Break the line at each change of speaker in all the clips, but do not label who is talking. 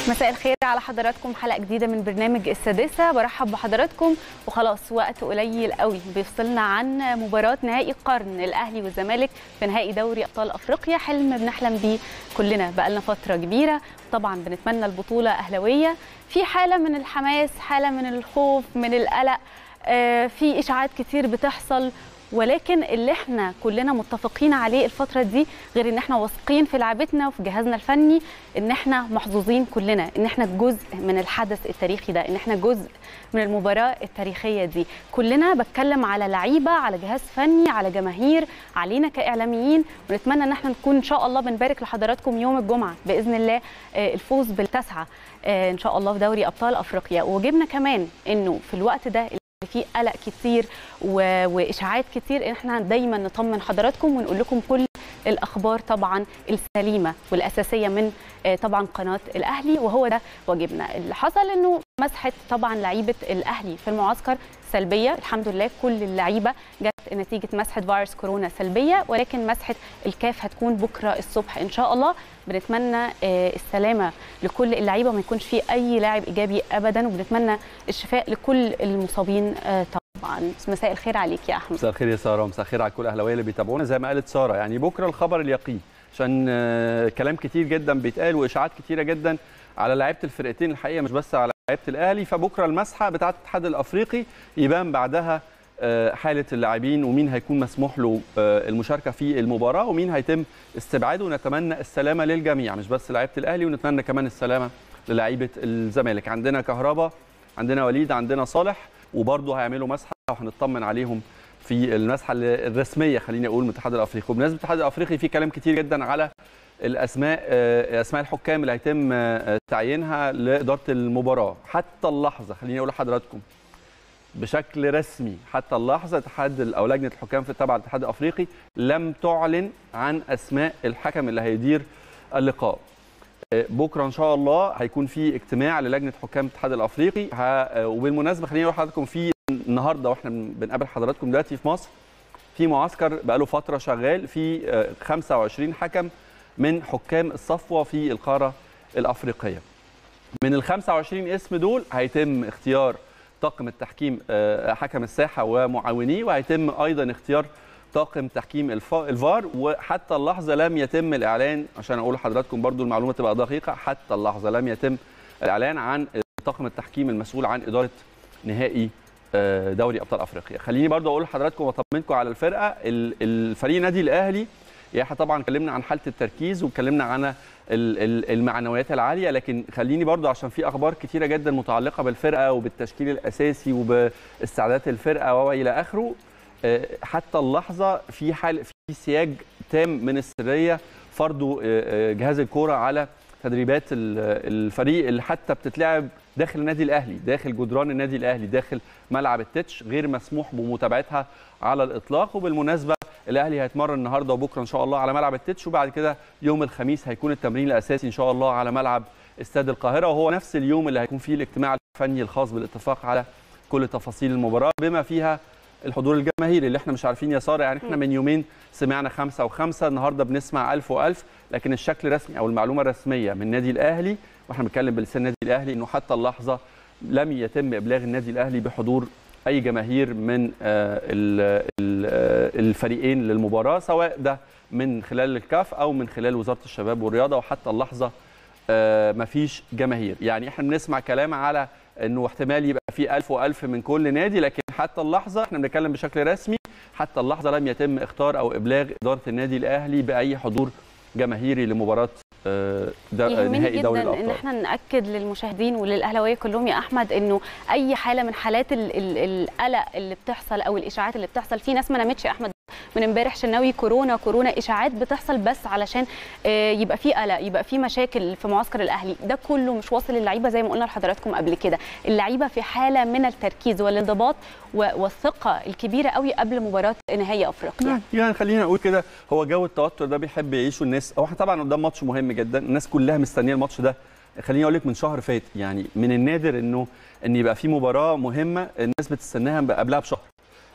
مساء الخير على حضراتكم حلقه جديده من برنامج السادسه برحب بحضراتكم وخلاص وقت قليل قوي بيفصلنا عن مباراه نهائي القرن الاهلي والزمالك في نهائي دوري ابطال افريقيا حلم بنحلم بيه كلنا بقالنا فتره كبيره طبعا بنتمنى البطوله اهلاويه في حاله من الحماس حاله من الخوف من القلق آه، في اشاعات كتير بتحصل ولكن اللي احنا كلنا متفقين عليه الفتره دي غير ان احنا واثقين في لعبتنا وفي جهازنا الفني ان احنا محظوظين كلنا ان احنا جزء من الحدث التاريخي ده ان احنا جزء من المباراه التاريخيه دي كلنا بتكلم على لعيبه على جهاز فني على جماهير علينا كاعلاميين ونتمنى ان احنا نكون ان شاء الله بنبارك لحضراتكم يوم الجمعه باذن الله آه، الفوز بالتسعه آه، ان شاء الله في دوري ابطال افريقيا وجبنا كمان انه في الوقت ده في قلق كتير و... واشاعات كتير ان احنا دايما نطمن حضراتكم ونقول لكم كل الاخبار طبعا السليمه والاساسيه من آه، طبعا قناه الاهلي وهو ده واجبنا اللي حصل انه مسحه طبعا لعيبه الاهلي في المعسكر سلبيه الحمد لله كل اللعيبه جت نتيجه مسحه فيروس كورونا سلبيه ولكن مسحه الكاف هتكون بكره الصبح ان شاء الله بنتمنى آه، السلامه لكل اللعيبه وما يكونش في اي لاعب ايجابي ابدا وبنتمنى الشفاء لكل المصابين آه، طبعا مساء الخير عليك يا احمد
مساء الخير يا ساره ومساء الخير على كل الاهلاويه اللي بيتابعونا زي ما قالت ساره يعني بكره الخبر اليقين عشان آه، كلام كتير جدا بيتقال واشاعات كتيره جدا على لعيبه الفرقتين الحقيقه مش بس على لعيبه الاهلي فبكره المسحه بتاعه الاتحاد الافريقي يبان بعدها آه، حاله اللاعبين ومين هيكون مسموح له آه، المشاركه في المباراه ومين هيتم استبعاده ونتمنى السلامه للجميع مش بس لعيبه الاهلي ونتمنى كمان السلامه للعيبه الزمالك عندنا كهربا عندنا وليد عندنا صالح وبرضه هيعملوا مسحه وهنطمن عليهم في المسحه الرسميه خليني اقول من الاتحاد الافريقي وبمناسبه الاتحاد الافريقي في كلام كتير جدا على الاسماء آه، اسماء الحكام اللي هيتم آه، تعيينها لاداره المباراه حتى اللحظه خليني اقول لحضراتكم بشكل رسمي حتى اللحظه اتحاد او لجنه الحكام في تبع الاتحاد الافريقي لم تعلن عن اسماء الحكم اللي هيدير اللقاء آه، بكره ان شاء الله هيكون في اجتماع للجنه حكام الاتحاد الافريقي ه- آه، وبالمناسبه خليني اقول لحضراتكم في النهارده واحنا بنقابل حضراتكم دلوقتي في مصر في معسكر بقاله فتره شغال في آه، 25 حكم من حكام الصفوه في القاره الافريقيه. من ال 25 اسم دول هيتم اختيار طاقم التحكيم آه، حكم الساحه ومعاونيه وهيتم ايضا اختيار طاقم تحكيم الف- الفار وحتى اللحظه لم يتم الاعلان عشان اقول لحضراتكم برضو المعلومه تبقى دقيقه حتى اللحظه لم يتم الاعلان عن طاقم التحكيم المسؤول عن اداره نهائي آه، دوري ابطال افريقيا خليني برضو اقول لحضراتكم واطمنكم على الفرقه ال- الفريق نادي الاهلي يعني احنا طبعا اتكلمنا عن حاله التركيز واتكلمنا عن ال- ال- المعنويات العاليه لكن خليني برضو عشان في اخبار كتيره جدا متعلقه بالفرقه وبالتشكيل الاساسي وباستعدادات الفرقه والى اخره آه، حتى اللحظه في حال في سياج تام من السريه فرضه آه، آه، جهاز الكوره على تدريبات ال- الفريق اللي حتى بتتلعب داخل النادي الاهلي داخل جدران النادي الاهلي داخل ملعب التتش غير مسموح بمتابعتها على الاطلاق وبالمناسبه الاهلي هيتمرن النهارده وبكره ان شاء الله على ملعب التتش وبعد كده يوم الخميس هيكون التمرين الاساسي ان شاء الله على ملعب استاد القاهره وهو نفس اليوم اللي هيكون فيه الاجتماع الفني الخاص بالاتفاق على كل تفاصيل المباراه بما فيها الحضور الجماهيري اللي احنا مش عارفين يا ساره يعني احنا من يومين سمعنا خمسة وخمسة النهارده بنسمع ألف وألف لكن الشكل الرسمي او المعلومه الرسميه من النادي الاهلي واحنا بنتكلم بلسان النادي الاهلي انه حتى اللحظه لم يتم ابلاغ النادي الاهلي بحضور اي جماهير من آه، ال- ال- آه، الفريقين للمباراه سواء ده من خلال الكاف او من خلال وزاره الشباب والرياضه وحتى اللحظه آه، مفيش جماهير يعني احنا بنسمع كلام على انه احتمال يبقى في ألف وألف من كل نادي لكن حتى اللحظه احنا بنتكلم بشكل رسمي حتى اللحظه لم يتم اختار او ابلاغ اداره النادي الاهلي باي حضور جماهيري لمباراه آه، دا-
يهمني
نهائي دوري
جدا ان
الابطال
احنا ناكد للمشاهدين وللاهلاويه كلهم يا احمد انه اي حاله من حالات ال- ال- القلق اللي بتحصل او الاشاعات اللي بتحصل في ناس ما نامتش يا احمد من امبارح شناوي كورونا كورونا اشاعات بتحصل بس علشان آه، يبقى في قلق يبقى في مشاكل في معسكر الاهلي ده كله مش واصل للعيبه زي ما قلنا لحضراتكم قبل كده اللعيبه في حاله من التركيز والانضباط و- والثقه الكبيره قوي قبل مباراه نهائي افريقيا
يعني- يعني خلينا نقول كده هو جو التوتر ده بيحب يعيشه الناس هو احنا طبعا قدام ماتش مهم جدا الناس كلها مستنيه الماتش ده خليني اقول لك من شهر فات يعني من النادر انه ان يبقى في مباراه مهمه الناس بتستناها قبلها بشهر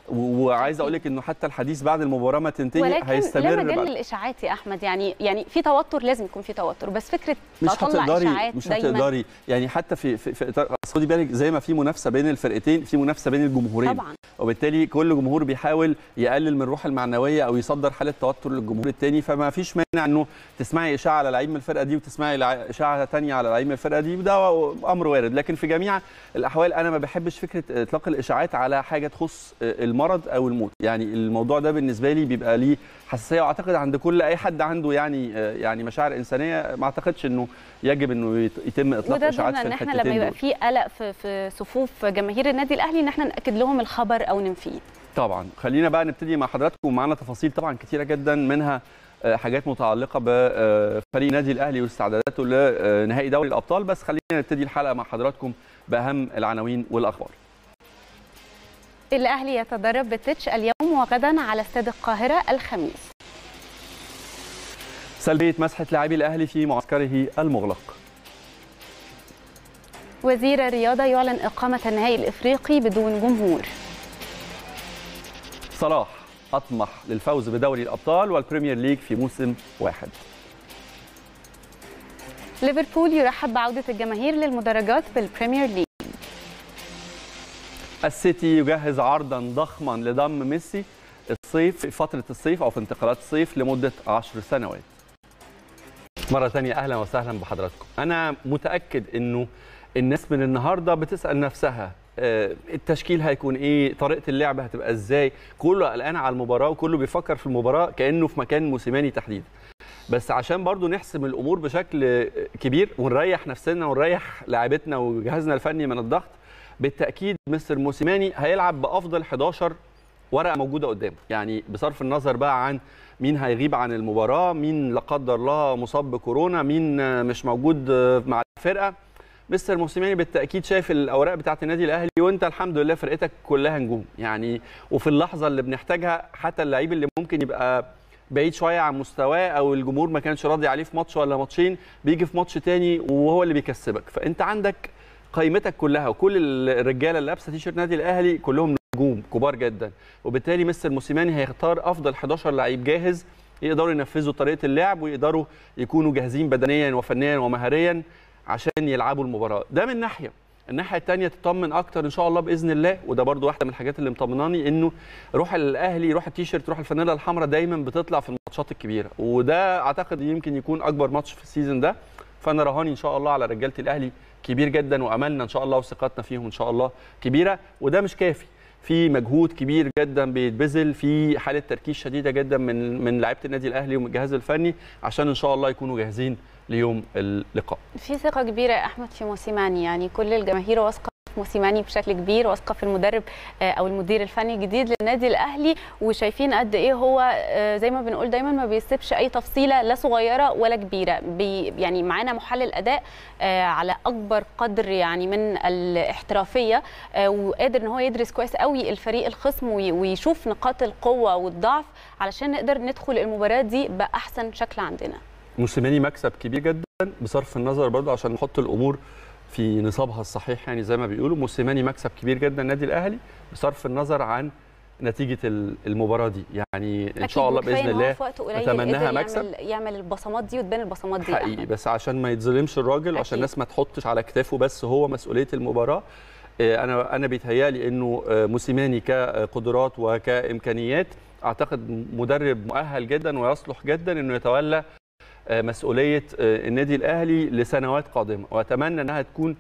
و- وعايز اقول لك انه حتى الحديث بعد المباراه ما تنتهي
ولكن لا
هيستمر
مجال
بعد
للاشاعات يا احمد يعني يعني في توتر لازم يكون في توتر بس فكره
مش
اطلع
هتقدري
اشاعات
مش
دايما
هتقدري يعني حتى في في, في إطار- أصل خدي بالك زي ما في منافسه بين الفرقتين في منافسه بين الجمهورين
طبعا
وبالتالي كل جمهور بيحاول يقلل من الروح المعنويه او يصدر حاله توتر للجمهور الثاني فما فيش مانع انه تسمعي اشاعه على لعيب من الفرقه دي وتسمعي لع- اشاعه ثانيه على لعيب من الفرقه دي وده امر وارد لكن في جميع الاحوال انا ما بحبش فكره اطلاق الاشاعات على حاجه تخص المرض او الموت يعني الموضوع ده بالنسبه لي بيبقى ليه حساسيه واعتقد عند كل اي حد عنده يعني يعني مشاعر انسانيه ما اعتقدش انه يجب انه يت- يتم اطلاق
وده
اشاعات
ضمن
في
ان احنا
الحتتين
لما يبقى
دول.
في قلق في في صفوف جماهير النادي الاهلي ان احنا ناكد لهم الخبر او ننفيه
طبعا خلينا بقى نبتدي مع حضراتكم ومعانا تفاصيل طبعا كتيره جدا منها آه، حاجات متعلقه بفريق النادي الاهلي واستعداداته لنهائي دوري الابطال بس خلينا نبتدي الحلقه مع حضراتكم باهم العناوين والاخبار
الاهلي يتدرب بالتتش اليوم وغدا على استاد القاهره الخميس
سلبيه مسحه لاعبي الاهلي في معسكره المغلق
وزير الرياضه يعلن اقامه النهائي الافريقي بدون جمهور
صلاح اطمح للفوز بدوري الابطال والبريمير ليج في موسم واحد
ليفربول يرحب بعوده الجماهير للمدرجات في البريمير ليج
السيتي يجهز عرضا ضخما لضم ميسي الصيف في فتره الصيف او في انتقالات الصيف لمده 10 سنوات مرة تانية أهلا وسهلا بحضراتكم أنا متأكد أنه الناس من النهاردة بتسأل نفسها آه، التشكيل هيكون ايه طريقه اللعب هتبقى ازاي كله قلقان على المباراه وكله بيفكر في المباراه كانه في مكان موسيماني تحديدا بس عشان برضو نحسم الامور بشكل كبير ونريح نفسنا ونريح لاعبتنا وجهازنا الفني من الضغط بالتاكيد مستر موسيماني هيلعب بافضل 11 ورقه موجوده قدامه يعني بصرف النظر بقى عن مين هيغيب عن المباراه مين لا قدر الله مصاب بكورونا مين مش موجود مع الفرقه مستر موسيماني بالتاكيد شايف الاوراق بتاعه النادي الاهلي وانت الحمد لله فرقتك كلها نجوم يعني وفي اللحظه اللي بنحتاجها حتى اللعيب اللي ممكن يبقى بعيد شويه عن مستواه او الجمهور ما كانش راضي عليه في ماتش ولا ماتشين بيجي في ماتش تاني وهو اللي بيكسبك فانت عندك قائمتك كلها وكل الرجاله اللي لابسه تيشيرت النادي الاهلي كلهم نجوم كبار جدا وبالتالي مستر موسيماني هيختار افضل 11 لعيب جاهز يقدروا ينفذوا طريقه اللعب ويقدروا يكونوا جاهزين بدنيا وفنيا ومهاريا عشان يلعبوا المباراه ده من ناحيه الناحيه الثانيه تطمن اكتر ان شاء الله باذن الله وده برضو واحده من الحاجات اللي مطمناني انه روح الاهلي روح التيشيرت روح الفانيلا الحمراء دايما بتطلع في الماتشات الكبيره وده اعتقد يمكن يكون اكبر ماتش في السيزون ده فانا رهاني ان شاء الله على رجاله الاهلي كبير جدا واملنا ان شاء الله وثقتنا فيهم ان شاء الله كبيره وده مش كافي في مجهود كبير جدا بيتبذل في حاله تركيز شديده جدا من من لعيبه النادي الاهلي ومن الجهاز الفني عشان ان شاء الله يكونوا جاهزين ليوم اللقاء
في ثقه كبيره يا احمد في موسيماني يعني كل الجماهير واثقه في موسيماني بشكل كبير واثقه في المدرب او المدير الفني الجديد للنادي الاهلي وشايفين قد ايه هو زي ما بنقول دايما ما بيسيبش اي تفصيله لا صغيره ولا كبيره بي يعني معانا محلل اداء على اكبر قدر يعني من الاحترافيه وقادر ان هو يدرس كويس قوي الفريق الخصم ويشوف نقاط القوه والضعف علشان نقدر ندخل المباراه دي باحسن شكل عندنا
موسيماني مكسب كبير جدا بصرف النظر برضه عشان نحط الامور في نصابها الصحيح يعني زي ما بيقولوا موسيماني مكسب كبير جدا النادي الاهلي بصرف النظر عن نتيجه المباراه دي يعني ان شاء الله باذن الله
نتمناها مكسب يعمل, يعمل البصمات دي وتبان البصمات دي
حقيقي بس عشان ما يتظلمش الراجل وعشان الناس ما تحطش على كتافه بس هو مسؤوليه المباراه انا انا بيتهيالي انه موسيماني كقدرات وكامكانيات اعتقد مدرب مؤهل جدا ويصلح جدا انه يتولى مسؤوليه النادي الاهلي لسنوات قادمه واتمنى انها تكون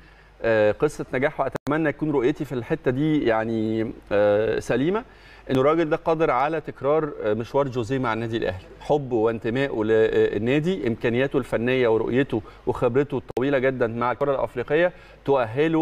قصه نجاح واتمنى يكون رؤيتي في الحته دي يعني سليمه ان الراجل ده قادر على تكرار مشوار جوزيه مع النادي الاهلي حبه وانتمائه للنادي امكانياته الفنيه ورؤيته وخبرته الطويله جدا مع الكره الافريقيه تؤهله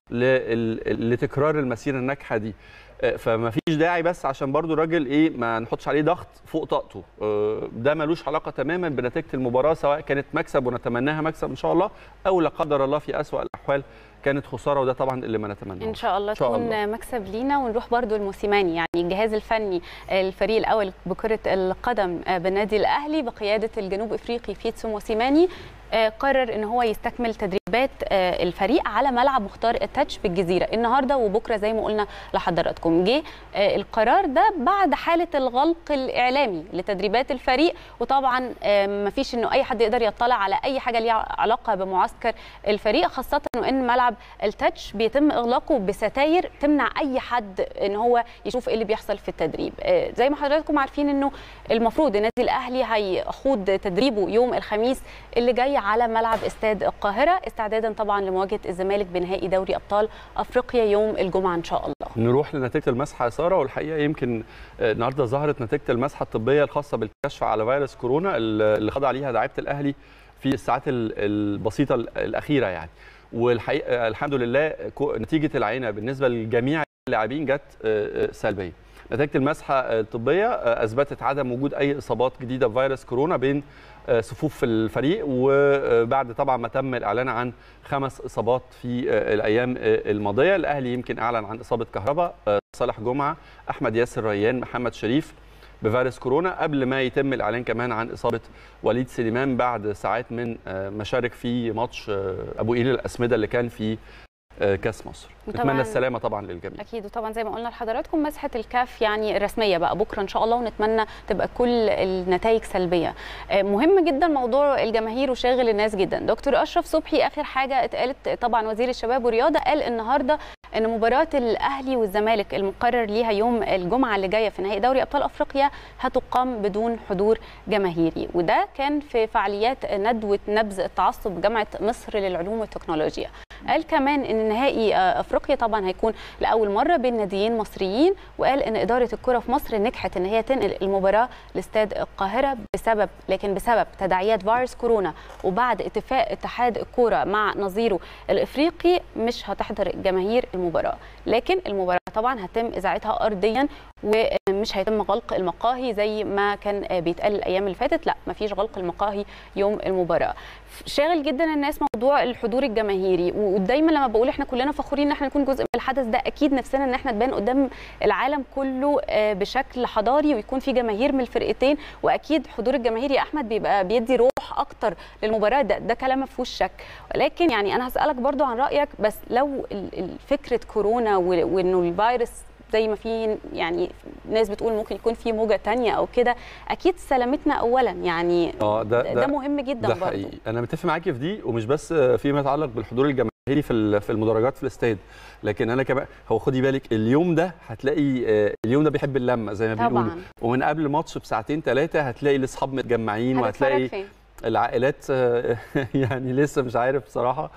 لتكرار المسيره الناجحه دي فما فيش داعي بس عشان برضو الراجل ايه ما نحطش عليه ضغط فوق طاقته ده ملوش علاقه تماما بنتيجه المباراه سواء كانت مكسب ونتمناها مكسب ان شاء الله او لا قدر الله في اسوا الاحوال كانت خساره وده طبعا اللي ما نتمناه
ان شاء الله تكون الله. مكسب لينا ونروح برضو الموسيماني يعني الجهاز الفني الفريق الاول بكره القدم بالنادي الاهلي بقياده الجنوب افريقي فيتسو موسيماني قرر ان هو يستكمل تدريبات الفريق على ملعب مختار التاتش في الجزيره النهارده وبكره زي ما قلنا لحضراتكم جه القرار ده بعد حاله الغلق الاعلامي لتدريبات الفريق وطبعا ما فيش انه اي حد يقدر يطلع على اي حاجه ليها علاقه بمعسكر الفريق خاصه انه ان ملعب التاتش بيتم اغلاقه بستاير تمنع اي حد ان هو يشوف ايه اللي بيحصل في التدريب زي ما حضراتكم عارفين انه المفروض النادي الاهلي هيخوض تدريبه يوم الخميس اللي جاي على ملعب استاد القاهره استعدادا طبعا لمواجهه الزمالك بنهائي دوري ابطال افريقيا يوم الجمعه ان شاء الله
نروح لنتيجه المسحه يا ساره والحقيقه يمكن النهارده ظهرت نتيجه المسحه الطبيه الخاصه بالكشف على فيروس كورونا اللي خضع عليها لعيبه الاهلي في الساعات البسيطه الاخيره يعني والحقيقه الحمد لله نتيجه العينه بالنسبه لجميع اللاعبين جت سلبيه نتيجه المسحه الطبيه اثبتت عدم وجود اي اصابات جديده بفيروس كورونا بين صفوف الفريق وبعد طبعا ما تم الاعلان عن خمس اصابات في الايام الماضيه الاهلي يمكن اعلن عن اصابه كهرباء صالح جمعه احمد ياسر ريان محمد شريف بفيروس كورونا قبل ما يتم الاعلان كمان عن اصابه وليد سليمان بعد ساعات من مشارك في ماتش ابو قيل الاسمده اللي كان في كاس مصر نتمنى السلامه طبعا للجميع
اكيد وطبعا زي ما قلنا لحضراتكم مسحه الكاف يعني الرسميه بقى بكره ان شاء الله ونتمنى تبقى كل النتائج سلبيه مهم جدا موضوع الجماهير وشاغل الناس جدا دكتور اشرف صبحي اخر حاجه اتقالت طبعا وزير الشباب والرياضه قال النهارده ان مباراه الاهلي والزمالك المقرر ليها يوم الجمعه اللي جايه في نهائي دوري ابطال افريقيا هتقام بدون حضور جماهيري وده كان في فعاليات ندوه نبذ التعصب بجامعه مصر للعلوم والتكنولوجيا قال كمان ان نهائي افريقيا طبعا هيكون لاول مره بين ناديين مصريين وقال ان اداره الكره في مصر نجحت ان هي تنقل المباراه لاستاد القاهره بسبب لكن بسبب تداعيات فيروس كورونا وبعد اتفاق اتحاد الكوره مع نظيره الافريقي مش هتحضر جماهير المباراه لكن المباراه طبعا هتم اذاعتها ارضيا ومش هيتم غلق المقاهي زي ما كان بيتقال الايام اللي فاتت لا مفيش غلق المقاهي يوم المباراه شاغل جدا الناس موضوع الحضور الجماهيري ودايما لما بقول احنا كلنا فخورين ان احنا نكون جزء من الحدث ده اكيد نفسنا ان احنا نبان قدام العالم كله بشكل حضاري ويكون في جماهير من الفرقتين واكيد حضور الجماهير يا احمد بيبقى بيدي روح اكتر للمباراه ده ده كلام ما فيهوش شك ولكن يعني انا هسالك برضو عن رايك بس لو فكره كورونا وانه الفيروس زي ما في يعني ناس بتقول ممكن يكون في موجه تانية او كده اكيد سلامتنا اولا يعني
اه ده,
ده, ده مهم جدا
ده حقيقي انا متفق معاكي في دي ومش بس فيما يتعلق بالحضور الجماهيري في في المدرجات في الاستاد لكن انا كمان هو خدي بالك اليوم ده هتلاقي اليوم ده بيحب اللمه زي ما بيقولوا ومن قبل ماتش بساعتين ثلاثه هتلاقي الاصحاب متجمعين وهتلاقي
فين؟
العائلات يعني لسه مش عارف بصراحه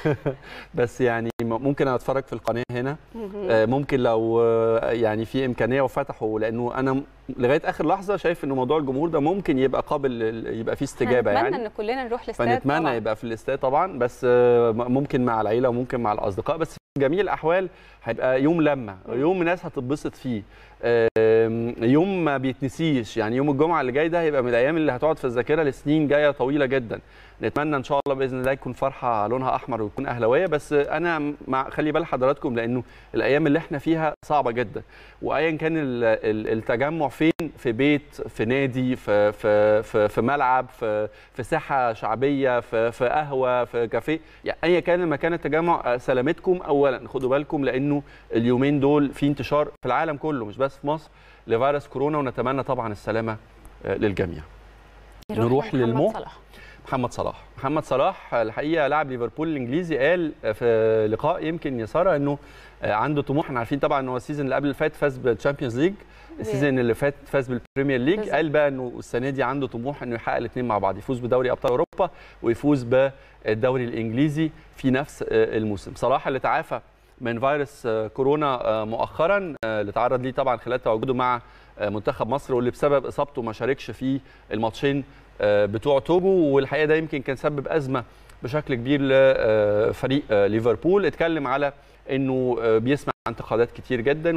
بس يعني ممكن اتفرج في القناه هنا ممكن لو يعني في امكانيه وفتحوا لانه انا لغايه اخر لحظه شايف ان موضوع الجمهور ده ممكن يبقى قابل يبقى فيه استجابه
يعني
نتمنى
ان كلنا نروح الاستاد
فنتمنى
طبعا.
يبقى في الاستاد طبعا بس ممكن مع العيله وممكن مع الاصدقاء بس في جميع الاحوال هيبقى يوم لمه يوم ناس هتتبسط فيه يوم ما بيتنسيش يعني يوم الجمعه اللي جاي ده هيبقى من الايام اللي هتقعد في الذاكره لسنين جايه طويله جدا نتمنى ان شاء الله باذن الله يكون فرحه لونها احمر ويكون اهلاويه بس انا مع خلي بال حضراتكم لانه الايام اللي احنا فيها صعبه جدا وايا كان التجمع فين في بيت في نادي في في في, في ملعب في في ساحه شعبيه في في قهوه في كافيه يعني ايا كان مكان التجمع سلامتكم اولا خدوا بالكم لانه اليومين دول في انتشار في العالم كله مش بس في مصر لفيروس كورونا ونتمنى طبعا السلامه للجميع نروح للمو
صلاح.
محمد صلاح محمد صلاح الحقيقه لاعب ليفربول الانجليزي قال في لقاء يمكن يساره انه عنده طموح احنا عارفين طبعا ان هو السيزون اللي قبل اللي فات فاز بالتشامبيونز ليج السيزون اللي فات فاز بالبريمير ليج قال بقى انه السنه دي عنده طموح انه يحقق الاثنين مع بعض يفوز بدوري ابطال اوروبا ويفوز بالدوري الانجليزي في نفس الموسم صلاح اللي تعافى من فيروس كورونا مؤخرا اللي تعرض ليه طبعا خلال تواجده مع منتخب مصر واللي بسبب اصابته ما شاركش في الماتشين بتوع توجو والحقيقه ده يمكن كان سبب ازمه بشكل كبير لفريق ليفربول اتكلم على انه بيسمع انتقادات كتير جدا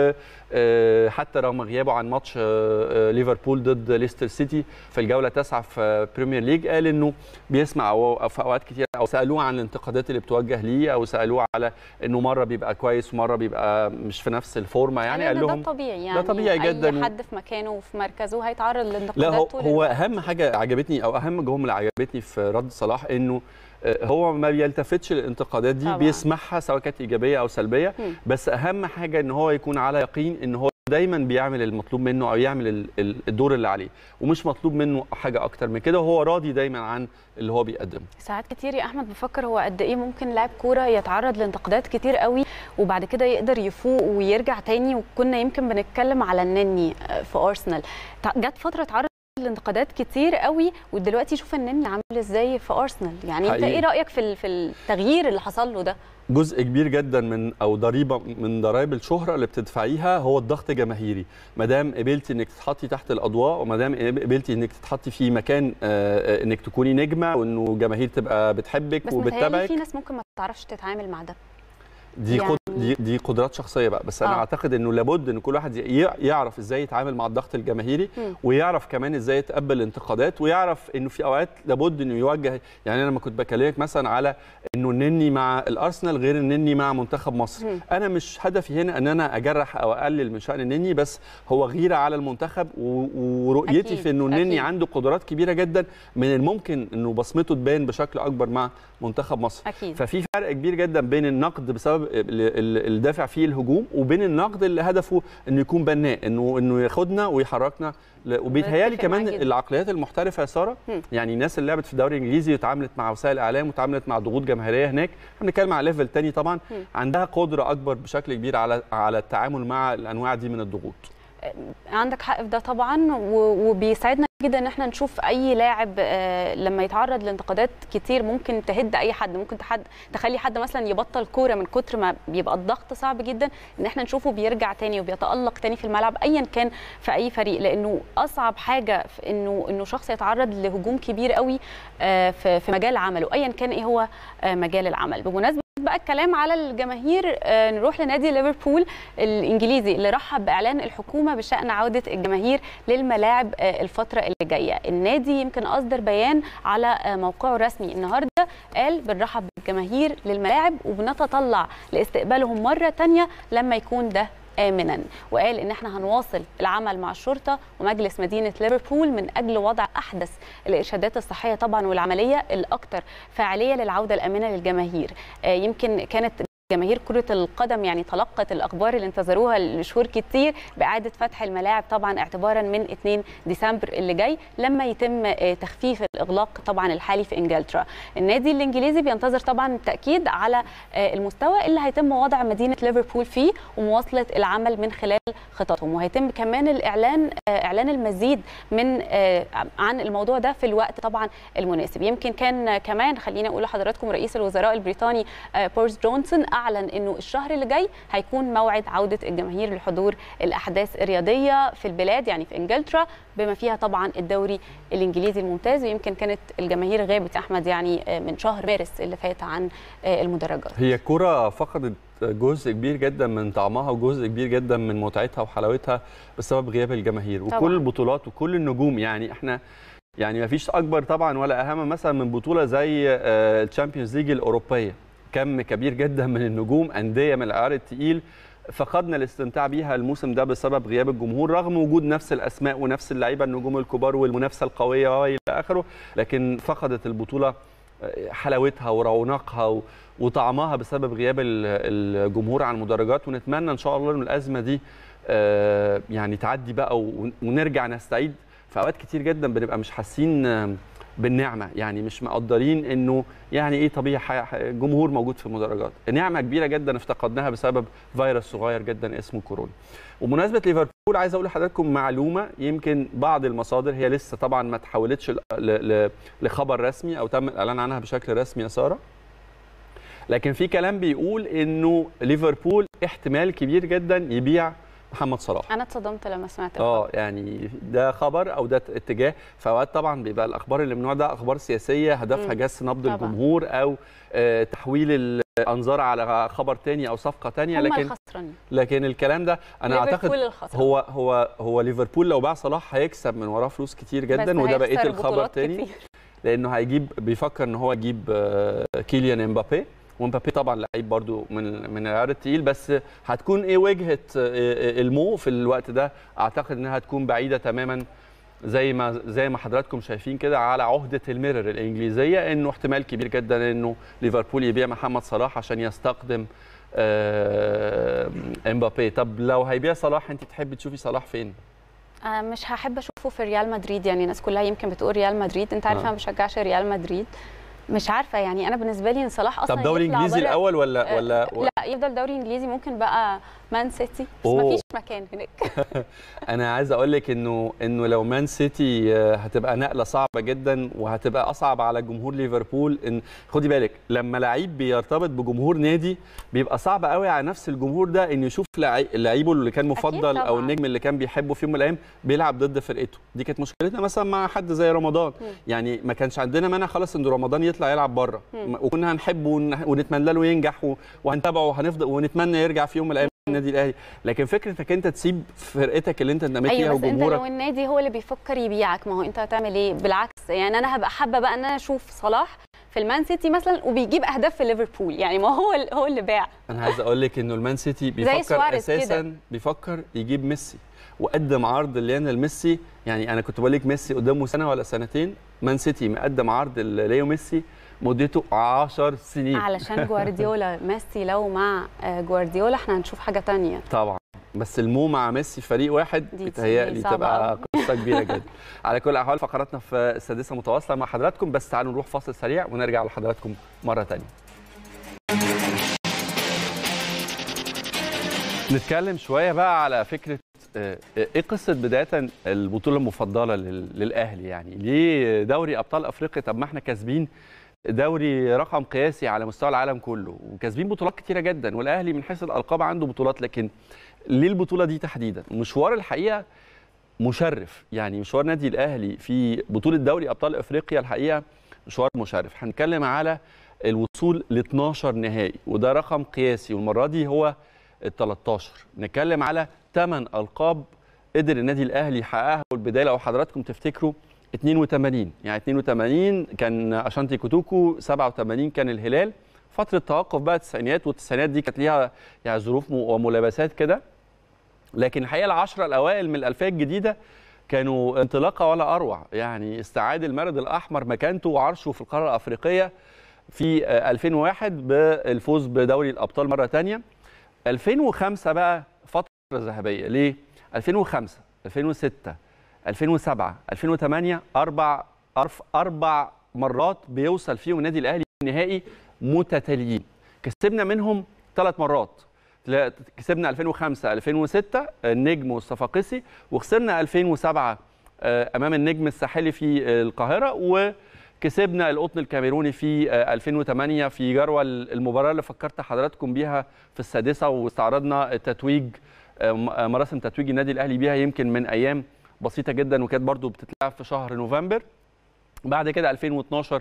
وحتى رغم غيابه عن ماتش ليفربول ضد ليستر سيتي في الجوله التاسعه في بريمير ليج قال انه بيسمع في اوقات كتير او سالوه عن الانتقادات اللي بتوجه ليه او سالوه على انه مره بيبقى كويس ومره بيبقى مش في نفس الفورمه يعني قال
لأن
لهم
ده طبيعي يعني
طبيعي جداً و-
اي حد في مكانه وفي مركزه هيتعرض
لا
للانتقادات
هو
طول
هو
الوقت.
اهم حاجه عجبتني او اهم جمله عجبتني في رد صلاح انه آه، هو ما بيلتفتش للانتقادات دي
طبعاً.
بيسمعها سواء كانت ايجابيه او سلبيه
مم.
بس اهم حاجه ان هو يكون على يقين ان هو دايما بيعمل المطلوب منه او يعمل ال- ال- الدور اللي عليه ومش مطلوب منه حاجه اكتر من كده وهو راضي دايما عن اللي هو بيقدمه
ساعات كتير يا احمد بفكر هو قد ايه ممكن لاعب كوره يتعرض لانتقادات كتير قوي وبعد كده يقدر يفوق ويرجع تاني وكنا يمكن بنتكلم على النني آه، في ارسنال تع- جت فتره اتعرض لانتقادات كتير قوي ودلوقتي شوف النني عامل ازاي في ارسنال يعني انت
حقيقي.
ايه رايك في ال- في التغيير اللي حصل له ده
جزء كبير جدا من او ضريبه من ضرائب الشهره اللي بتدفعيها هو الضغط الجماهيري ما دام قبلتي انك تتحطي تحت الاضواء وما دام قبلتي انك تتحطي في مكان آه، آه، انك تكوني نجمه وانه جماهير تبقى بتحبك
بس متهيألي
وبتتابعك
في ناس ممكن ما تعرفش تتعامل مع ده
دي
يعني-
قد... دي دي قدرات شخصيه بقى بس انا
آه.
اعتقد انه لابد ان كل واحد ي- يعرف ازاي يتعامل مع الضغط الجماهيري
مم.
ويعرف كمان ازاي يتقبل الانتقادات ويعرف انه في اوقات لابد انه يوجه يعني انا لما كنت بكلمك مثلا على انه النني مع الارسنال غير النني مع منتخب مصر
مم.
انا مش هدفي هنا ان انا اجرح او اقلل من شان النني بس هو غيره على المنتخب و- ورؤيتي
أكيد،
في انه النني
أكيد.
عنده قدرات كبيره جدا من الممكن انه بصمته تبان بشكل اكبر مع منتخب مصر
اكيد
ففي فرق كبير جدا بين النقد بسبب ال- ال- الدافع فيه الهجوم وبين النقد اللي هدفه انه يكون بناء انه انه ياخدنا ويحركنا ل- وبيتهيالي
بتفق معاك
كمان
جدا.
العقليات المحترفه يا ساره
مم.
يعني الناس اللي لعبت في الدوري الانجليزي وتعاملت مع وسائل الاعلام وتعاملت مع ضغوط جماهيريه هناك احنا بنتكلم على ليفل تاني طبعا
مم.
عندها قدره اكبر بشكل كبير على على التعامل مع الانواع دي من الضغوط
عندك حق في ده طبعا و- وبيسعدنا جدا ان احنا نشوف اي لاعب آه، لما يتعرض لانتقادات كتير ممكن تهد اي حد ممكن تحد تخلي حد مثلا يبطل كوره من كتر ما بيبقى الضغط صعب جدا ان احنا نشوفه بيرجع تاني وبيتالق تاني في الملعب ايا كان في اي فريق لانه اصعب حاجه في انه انه شخص يتعرض لهجوم كبير قوي آه، في في مجال عمله ايا كان ايه هو آه، مجال العمل بمناسبه بقى الكلام على الجماهير آه، نروح لنادي ليفربول الانجليزي اللي رحب باعلان الحكومه بشان عوده الجماهير للملاعب آه، الفتره اللي جايه النادي يمكن اصدر بيان على آه، موقعه الرسمي النهارده قال بنرحب بالجماهير للملاعب وبنتطلع لاستقبالهم مره تانية لما يكون ده امنا وقال ان احنا هنواصل العمل مع الشرطه ومجلس مدينه ليفربول من اجل وضع احدث الارشادات الصحيه طبعا والعمليه الاكثر فاعليه للعوده الامنه للجماهير آه، يمكن كانت جماهير كرة القدم يعني تلقت الأخبار اللي انتظروها لشهور كتير بإعادة فتح الملاعب طبعا اعتبارا من 2 ديسمبر اللي جاي لما يتم آه، تخفيف الإغلاق طبعا الحالي في إنجلترا النادي الإنجليزي بينتظر طبعا التأكيد على آه، المستوى اللي هيتم وضع مدينة ليفربول فيه ومواصلة العمل من خلال خططهم وهيتم كمان الإعلان آه، إعلان المزيد من آه، عن الموضوع ده في الوقت طبعا المناسب يمكن كان آه، كمان خليني أقول لحضراتكم رئيس الوزراء البريطاني آه، بورس جونسون اعلن انه الشهر اللي جاي هيكون موعد عوده الجماهير لحضور الاحداث الرياضيه في البلاد يعني في انجلترا بما فيها طبعا الدوري الانجليزي الممتاز ويمكن كانت الجماهير غابت يا احمد يعني آه، من شهر مارس اللي فات عن آه، المدرجات
هي الكرة فقدت جزء كبير جدا من طعمها وجزء كبير جدا من متعتها وحلاوتها بسبب غياب الجماهير
طبعاً.
وكل البطولات وكل النجوم يعني احنا يعني ما فيش اكبر طبعا ولا اهم مثلا من بطوله زي الشامبيونز ليج الاوروبيه كم كبير جدا من النجوم انديه من العيار التقيل فقدنا الاستمتاع بيها الموسم ده بسبب غياب الجمهور رغم وجود نفس الاسماء ونفس اللعيبه النجوم الكبار والمنافسه القويه والى اخره لكن فقدت البطوله حلاوتها ورونقها و- وطعمها بسبب غياب ال- الجمهور عن المدرجات ونتمنى ان شاء الله ان الازمه دي آه، يعني تعدي بقى ون- ونرجع نستعيد في اوقات كتير جدا بنبقى مش حاسين آه، بالنعمه يعني مش مقدرين انه يعني ايه طبيعي ح- ح- جمهور موجود في المدرجات نعمه كبيره جدا افتقدناها بسبب فيروس صغير جدا اسمه كورونا وبمناسبه ليفربول عايز اقول لحضراتكم معلومه يمكن بعض المصادر هي لسه طبعا ما تحولتش ل- ل- لخبر رسمي او تم الاعلان عنها بشكل رسمي يا ساره لكن في كلام بيقول انه ليفربول احتمال كبير جدا يبيع محمد صلاح
انا اتصدمت لما سمعت
اه يعني ده خبر او ده اتجاه فاوقات طبعا بيبقى الاخبار اللي من النوع ده اخبار سياسيه هدفها
مم.
جس نبض
طبعاً.
الجمهور او آه، تحويل الانظار على خبر تاني او صفقه تانية
هم
لكن
الخسرانين
لكن الكلام ده انا اعتقد
ليفربول الخسران.
هو هو هو ليفربول لو باع صلاح هيكسب من وراه فلوس كتير
بس
جدا وده بقيه
هيخسر
الخبر
بطولات
تاني
كتير.
لانه هيجيب بيفكر ان هو يجيب آه، كيليان امبابي ومبابي طبعا لعيب برضو من من العيار التقيل بس هتكون ايه وجهه آه، المو في الوقت ده اعتقد انها هتكون بعيده تماما زي ما زي ما حضراتكم شايفين كده على عهده الميرور الانجليزيه انه احتمال كبير جدا انه ليفربول يبيع محمد صلاح عشان يستقدم آه، امبابي طب لو هيبيع صلاح انت تحبي تشوفي صلاح فين
آه، مش هحب اشوفه في ريال مدريد يعني الناس كلها يمكن بتقول ريال مدريد انت عارف
آه.
انا ما بشجعش ريال مدريد مش عارفه يعني انا بالنسبه لي ان صلاح اصلا
طب دوري
يطلع
انجليزي
بره-
الاول ولا
آه،
ولا
لا يفضل دوري انجليزي ممكن بقى مان سيتي بس
أوه.
ما فيش مكان هناك
انا عايز اقول لك انه انه لو مان سيتي آه، هتبقى نقله صعبه جدا وهتبقى اصعب على جمهور ليفربول ان خدي بالك لما لعيب بيرتبط بجمهور نادي بيبقى صعب قوي على نفس الجمهور ده انه يشوف لعي- لعيبه اللي كان مفضل او
طبعاً.
النجم اللي كان بيحبه في يوم من الايام بيلعب ضد فرقته دي كانت مشكلتنا مثلا مع حد زي رمضان
مم.
يعني ما كانش عندنا مانع خالص ان رمضان يطلع يلعب بره
مم.
وكنا هنحبه ون- ونتمنى له ينجح و- وهنتابعه وهنفضل ونتمنى يرجع في يوم من الايام النادي الاهلي لكن فكرتك انت تسيب فرقتك اللي انت انتميت ليها
ايوه بس انت
وجمهورك
لو النادي هو اللي بيفكر يبيعك ما هو انت هتعمل ايه بالعكس يعني انا هبقى حابه بقى ان انا اشوف صلاح في المان سيتي مثلا وبيجيب اهداف في ليفربول يعني ما هو ال- هو اللي باع
انا عايز اقول لك انه المان سيتي بيفكر
سواريز كده.
اساسا بيفكر يجيب ميسي وقدم عرض ليونيل ميسي يعني انا كنت بقول لك ميسي قدامه سنه ولا سنتين مان سيتي مقدم عرض ليو ميسي مدته 10 سنين
علشان جوارديولا ميسي لو مع آه، جوارديولا احنا هنشوف حاجه تانية
طبعا بس المو مع ميسي في فريق واحد
دي-
بيتهيألي
دي صعبة
تبقى
أوي.
قصه كبيره جدا على كل الاحوال فقراتنا في السادسه متواصله مع حضراتكم بس تعالوا نروح فاصل سريع ونرجع لحضراتكم مره ثانيه نتكلم شويه بقى على فكره آه، ايه قصه بدايه البطوله المفضله لل- للاهلي يعني ليه دوري ابطال افريقيا طب ما احنا كاسبين دوري رقم قياسي على مستوى العالم كله وكاسبين بطولات كتيره جدا والاهلي من حيث الالقاب عنده بطولات لكن ليه البطوله دي تحديدا مشوار الحقيقه مشرف يعني مشوار نادي الاهلي في بطوله دوري ابطال افريقيا الحقيقه مشوار مشرف هنتكلم على الوصول ل 12 نهائي وده رقم قياسي والمره دي هو ال 13 نتكلم على 8 القاب قدر النادي الاهلي يحققها والبدايه لو حضراتكم تفتكروا 82 يعني 82 كان اشانتي كوتوكو 87 كان الهلال فتره توقف بقى التسعينيات والتسعينات دي كانت ليها يعني ظروف م- وملابسات كده لكن الحقيقه العشره الاوائل من الالفيه الجديده كانوا انطلاقه ولا اروع يعني استعاد المارد الاحمر مكانته وعرشه في القاره الافريقيه في آه، 2001 بالفوز بدوري الابطال مره ثانيه 2005 بقى فتره ذهبيه ليه 2005 2006 2007 2008 اربع أرف اربع مرات بيوصل فيهم النادي الاهلي نهائي متتاليين كسبنا منهم ثلاث مرات تلا- كسبنا 2005 2006 النجم والصفاقسي وخسرنا 2007 آه، امام النجم الساحلي في آه، القاهره وكسبنا القطن الكاميروني في آه، 2008 في جروه المباراه اللي فكرت حضراتكم بيها في السادسه واستعرضنا التتويج آه، م- آه، مراسم تتويج النادي الاهلي بيها يمكن من ايام بسيطه جدا وكانت برضو بتتلعب في شهر نوفمبر بعد كده 2012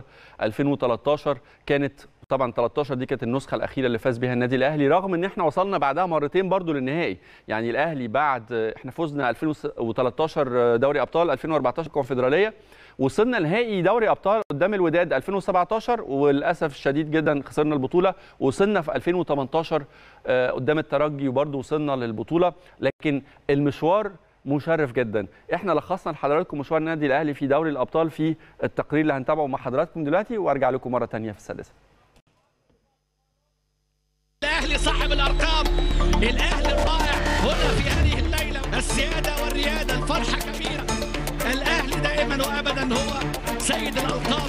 2013 كانت طبعا 13 دي كانت النسخه الاخيره اللي فاز بها النادي الاهلي رغم ان احنا وصلنا بعدها مرتين برضو للنهائي يعني الاهلي بعد احنا فزنا 2013 دوري ابطال 2014 كونفدراليه وصلنا نهائي دوري ابطال قدام الوداد 2017 وللاسف الشديد جدا خسرنا البطوله وصلنا في 2018 آه، قدام الترجي وبرضه وصلنا للبطوله لكن المشوار مشرف جدا احنا لخصنا لحضراتكم مشوار النادي الاهلي في دوري الابطال في التقرير اللي هنتابعه مع حضراتكم دلوقتي وارجع لكم مره ثانيه في السادسه
الاهلي صاحب الارقام الاهلي الرائع هنا في هذه الليله السياده والرياده الفرحه كبيره الاهلي دائما وابدا هو سيد الالقاب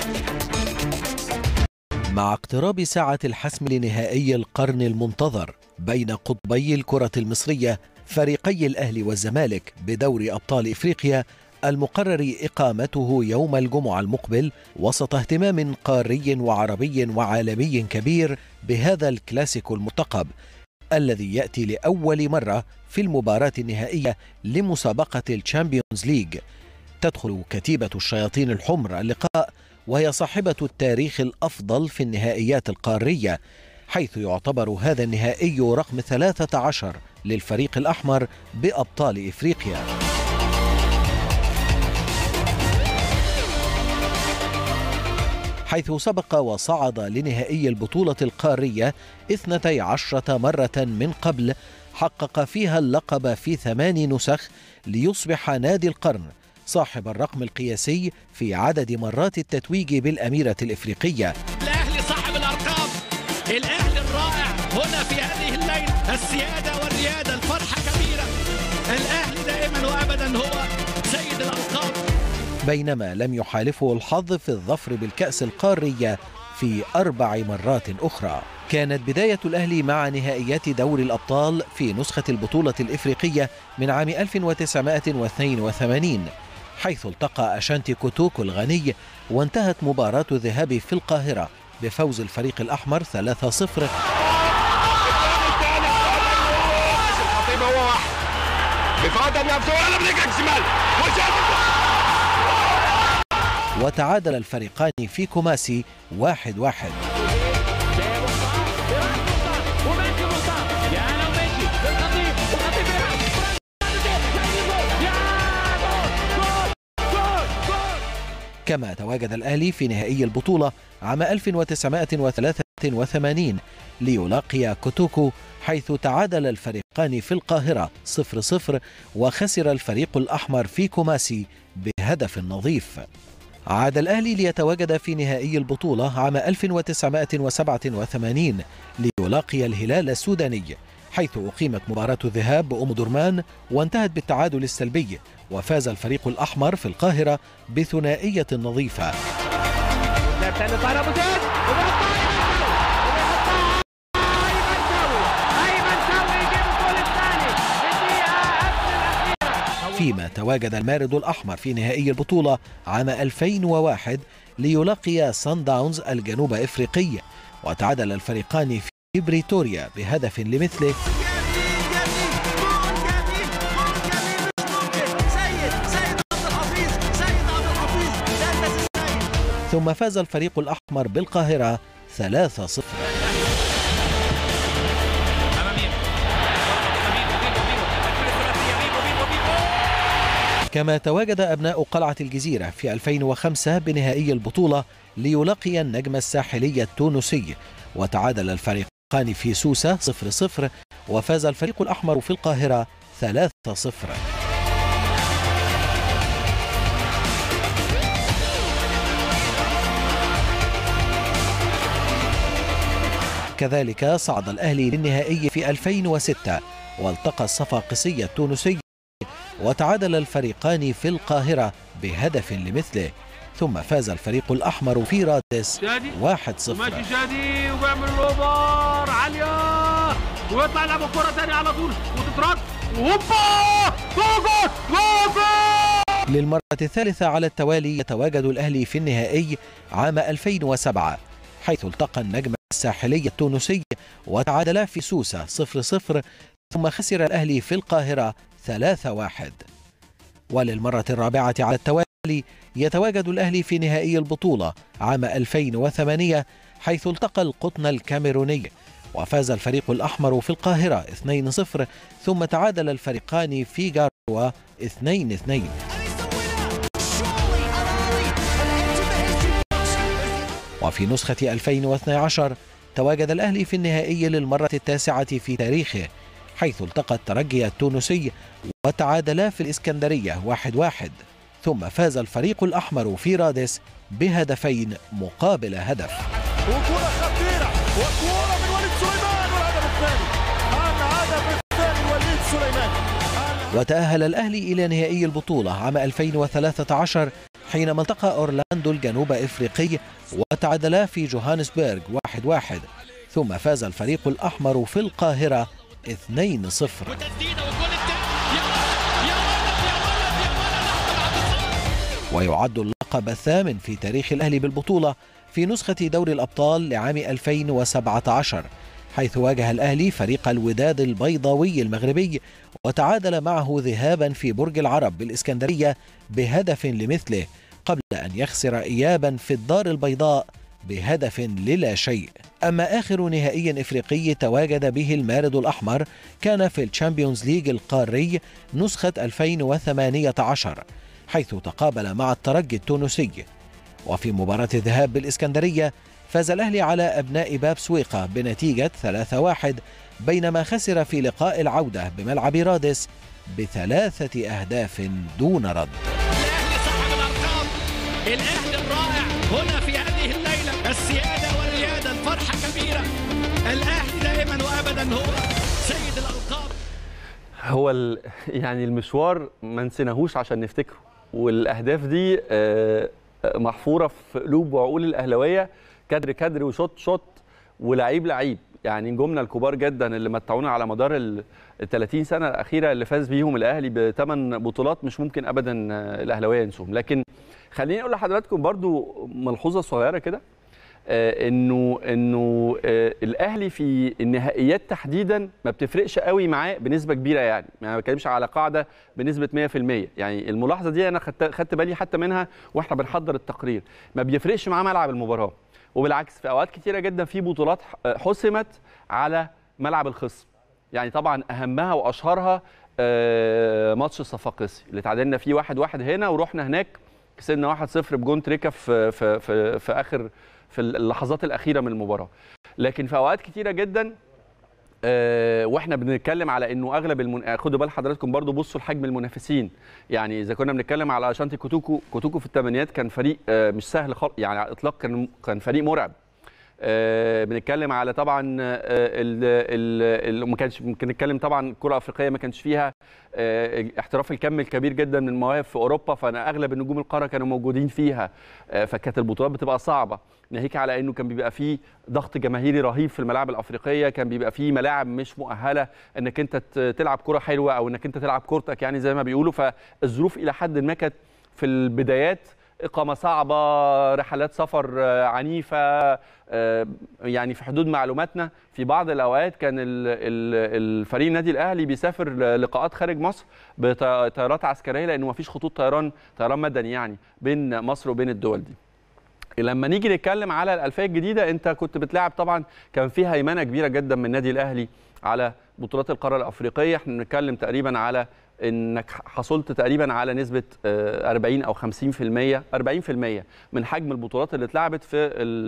مع اقتراب ساعة الحسم لنهائي القرن المنتظر بين قطبي الكرة المصرية فريقي الأهلي والزمالك بدوري أبطال إفريقيا المقرر إقامته يوم الجمعة المقبل وسط اهتمام قاري وعربي وعالمي كبير بهذا الكلاسيكو المرتقب الذي يأتي لأول مرة في المباراة النهائية لمسابقة الشامبيونز ليج تدخل كتيبة الشياطين الحمر اللقاء وهي صاحبة التاريخ الأفضل في النهائيات القارية حيث يعتبر هذا النهائي رقم 13 للفريق الأحمر بأبطال إفريقيا حيث سبق وصعد لنهائي البطولة القارية 12 مرة من قبل حقق فيها اللقب في ثمان نسخ ليصبح نادي القرن صاحب الرقم القياسي في عدد مرات التتويج بالأميرة الإفريقية
الاهلي صاحب الارقام الاهلي الرائع هنا في هذه الليله السياده والرياده الفرحه كبيره الاهلي دائما وابدا هو سيد الالقاب
بينما لم يحالفه الحظ في الظفر بالكأس القارية في أربع مرات أخرى كانت بداية الأهلي مع نهائيات دوري الأبطال في نسخة البطولة الإفريقية من عام 1982 حيث التقى أشانتي كوتوكو الغني وانتهت مباراة الذهاب في القاهرة بفوز الفريق الأحمر 3-0
الخطيب هو واحد بيفضل نفسه ولا برجلك الشمال وشاف
وتعادل الفريقان في كوماسي واحد واحد كما تواجد الأهلي في نهائي البطولة عام 1983 ليلاقي كوتوكو حيث تعادل الفريقان في القاهرة 0-0 وخسر الفريق الأحمر في كوماسي بهدف نظيف عاد الأهلي ليتواجد في نهائي البطولة عام 1987 ليلاقي الهلال السوداني حيث أقيمت مباراة الذهاب بأم درمان وانتهت بالتعادل السلبي وفاز الفريق الأحمر في القاهرة بثنائية نظيفة فيما تواجد المارد الأحمر في نهائي البطولة عام 2001 ليلاقي سان داونز الجنوب إفريقي وتعادل الفريقان في بريتوريا بهدف لمثله ثم فاز الفريق الأحمر بالقاهرة 3-0 كما تواجد أبناء قلعة الجزيرة في 2005 بنهائي البطولة ليلاقي النجم الساحلي التونسي وتعادل الفريقان في سوسة 0-0 وفاز الفريق الأحمر في القاهرة 3-0 كذلك صعد الأهلي للنهائي في 2006 والتقى الصفاقسي التونسي وتعادل الفريقان في القاهرة بهدف لمثله ثم فاز الفريق الأحمر في رادس 1-0
ماشي شادي وبيعمل الاوفر عاليه ويطلع يلعب الكره تاني على طول وتترد وهوبا جول جول جول
للمرة الثالثة على التوالي يتواجد الأهلي في النهائي عام 2007 حيث التقى النجم الساحلي التونسي وتعادلا في سوسة 0-0 ثم خسر الأهلي في القاهرة 3-1 وللمرة الرابعة على التوالي يتواجد الأهلي في نهائي البطولة عام 2008 حيث التقى القطن الكاميروني وفاز الفريق الأحمر في القاهرة 2-0 ثم تعادل الفريقان في جاروا 2-2 وفي نسخة 2012 تواجد الأهلي في النهائي للمرة التاسعة في تاريخه حيث التقى الترجي التونسي وتعادلا في الإسكندرية واحد واحد ثم فاز الفريق الأحمر في رادس بهدفين مقابل هدف
وكرة خطيرة وكرة من وليد سليمان والهدف الثاني الهدف الثاني وليد سليمان
وتأهل الأهلي إلى نهائي البطولة عام 2013 حينما التقى أورلاندو الجنوب إفريقي وتعادلا في جوهانسبرغ واحد واحد ثم فاز الفريق الأحمر في القاهرة 2-0
وتسديده والجول الثاني يا ولد يا ولد يا ولد يا ولد احمد عبد الصادق
ويعد اللقب الثامن في تاريخ الأهلي بالبطولة في نسخة دوري الأبطال لعام 2017 حيث واجه الأهلي فريق الوداد البيضاوي المغربي وتعادل معه ذهابا في برج العرب بالإسكندرية بهدف لمثله قبل أن يخسر إيابا في الدار البيضاء بهدف للا شيء أما آخر نهائي إفريقي تواجد به المارد الأحمر كان في الشامبيونز ليج القاري نسخة 2018 حيث تقابل مع الترجي التونسي وفي مباراة الذهاب بالإسكندرية فاز الأهلي على أبناء باب سويقة بنتيجة 3-1 بينما خسر في لقاء العودة بملعب رادس بثلاثة أهداف دون رد
الاهلي صاحب الارقام الاهلي الرائع هنا في هذه الليله السياده والرياده الفرحه كبيره الاهلي دائما وابدا هو سيد الالقاب
هو ال... يعني المشوار ما نسيناهوش عشان نفتكره والاهداف دي آه، آه، محفوره في قلوب وعقول الاهلاويه كادر كادر وشوط شوط ولعيب لعيب يعني نجومنا الكبار جدا اللي متعونا على مدار ال 30 سنه الاخيره اللي فاز بيهم الاهلي بثمان بطولات مش ممكن ابدا آه، الاهلاويه ينسوهم لكن خليني اقول لحضراتكم برضو ملحوظه صغيره كده آه، انه انه آه، الاهلي في النهائيات تحديدا ما بتفرقش قوي معاه بنسبه كبيره يعني يعني ما بتكلمش على قاعده بنسبه 100% يعني الملاحظه دي انا خدت خدت بالي حتى منها واحنا بنحضر التقرير ما بيفرقش معاه ملعب المباراه وبالعكس في اوقات كتيره جدا في بطولات ح- حسمت على ملعب الخصم يعني طبعا اهمها واشهرها آه، ماتش الصفاقسي اللي تعادلنا فيه واحد واحد هنا ورحنا هناك كسبنا 1-0 بجون تريكا في في في, في اخر في اللحظات الاخيره من المباراه لكن في اوقات كتيره جدا آه، واحنا بنتكلم على انه اغلب المن... آه، خدوا بال حضراتكم برضو بصوا لحجم المنافسين يعني اذا كنا بنتكلم على شانتي كوتوكو كوتوكو في الثمانينات كان فريق آه، مش سهل خالص يعني على الاطلاق كان كان فريق مرعب آه، بنتكلم على طبعا آه، ال ال ال- ما كانش ممكن نتكلم طبعا الكره الافريقيه ما كانش فيها آه، احتراف الكم الكبير جدا من المواهب في اوروبا فانا اغلب النجوم القاره كانوا موجودين فيها آه، فكانت البطولات بتبقى صعبه ناهيك على انه كان بيبقى فيه ضغط جماهيري رهيب في الملاعب الافريقيه كان بيبقى فيه ملاعب مش مؤهله انك انت ت- تلعب كره حلوه او انك انت تلعب كورتك يعني زي ما بيقولوا فالظروف الى حد ما كانت في البدايات إقامة صعبة رحلات سفر آه، عنيفة آه، يعني في حدود معلوماتنا في بعض الأوقات كان ال- ال- الفريق النادي الأهلي بيسافر ل- لقاءات خارج مصر بطيارات عسكرية لأنه مفيش خطوط طيران طيران مدني يعني بين مصر وبين الدول دي لما نيجي نتكلم على الألفية الجديدة أنت كنت بتلعب طبعا كان فيها هيمنة كبيرة جدا من النادي الأهلي على بطولات القارة الأفريقية احنا بنتكلم تقريبا على انك حصلت تقريبا على نسبه آه، 40 او 50% 40% من حجم البطولات اللي اتلعبت في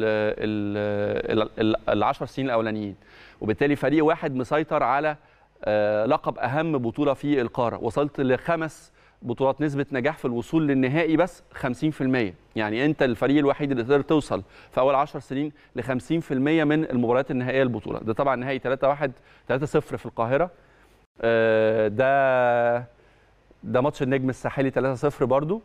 ال ال ال ال 10 سنين الاولانيين وبالتالي فريق واحد مسيطر على آه، لقب اهم بطوله في القاره وصلت لخمس بطولات نسبه نجاح في الوصول للنهائي بس 50% يعني انت الفريق الوحيد اللي تقدر توصل في اول 10 سنين ل 50% من المباريات النهائيه البطوله ده طبعا نهائي 3 1 3 0 في القاهره آه، ده ده ماتش النجم الساحلي 3-0 برضو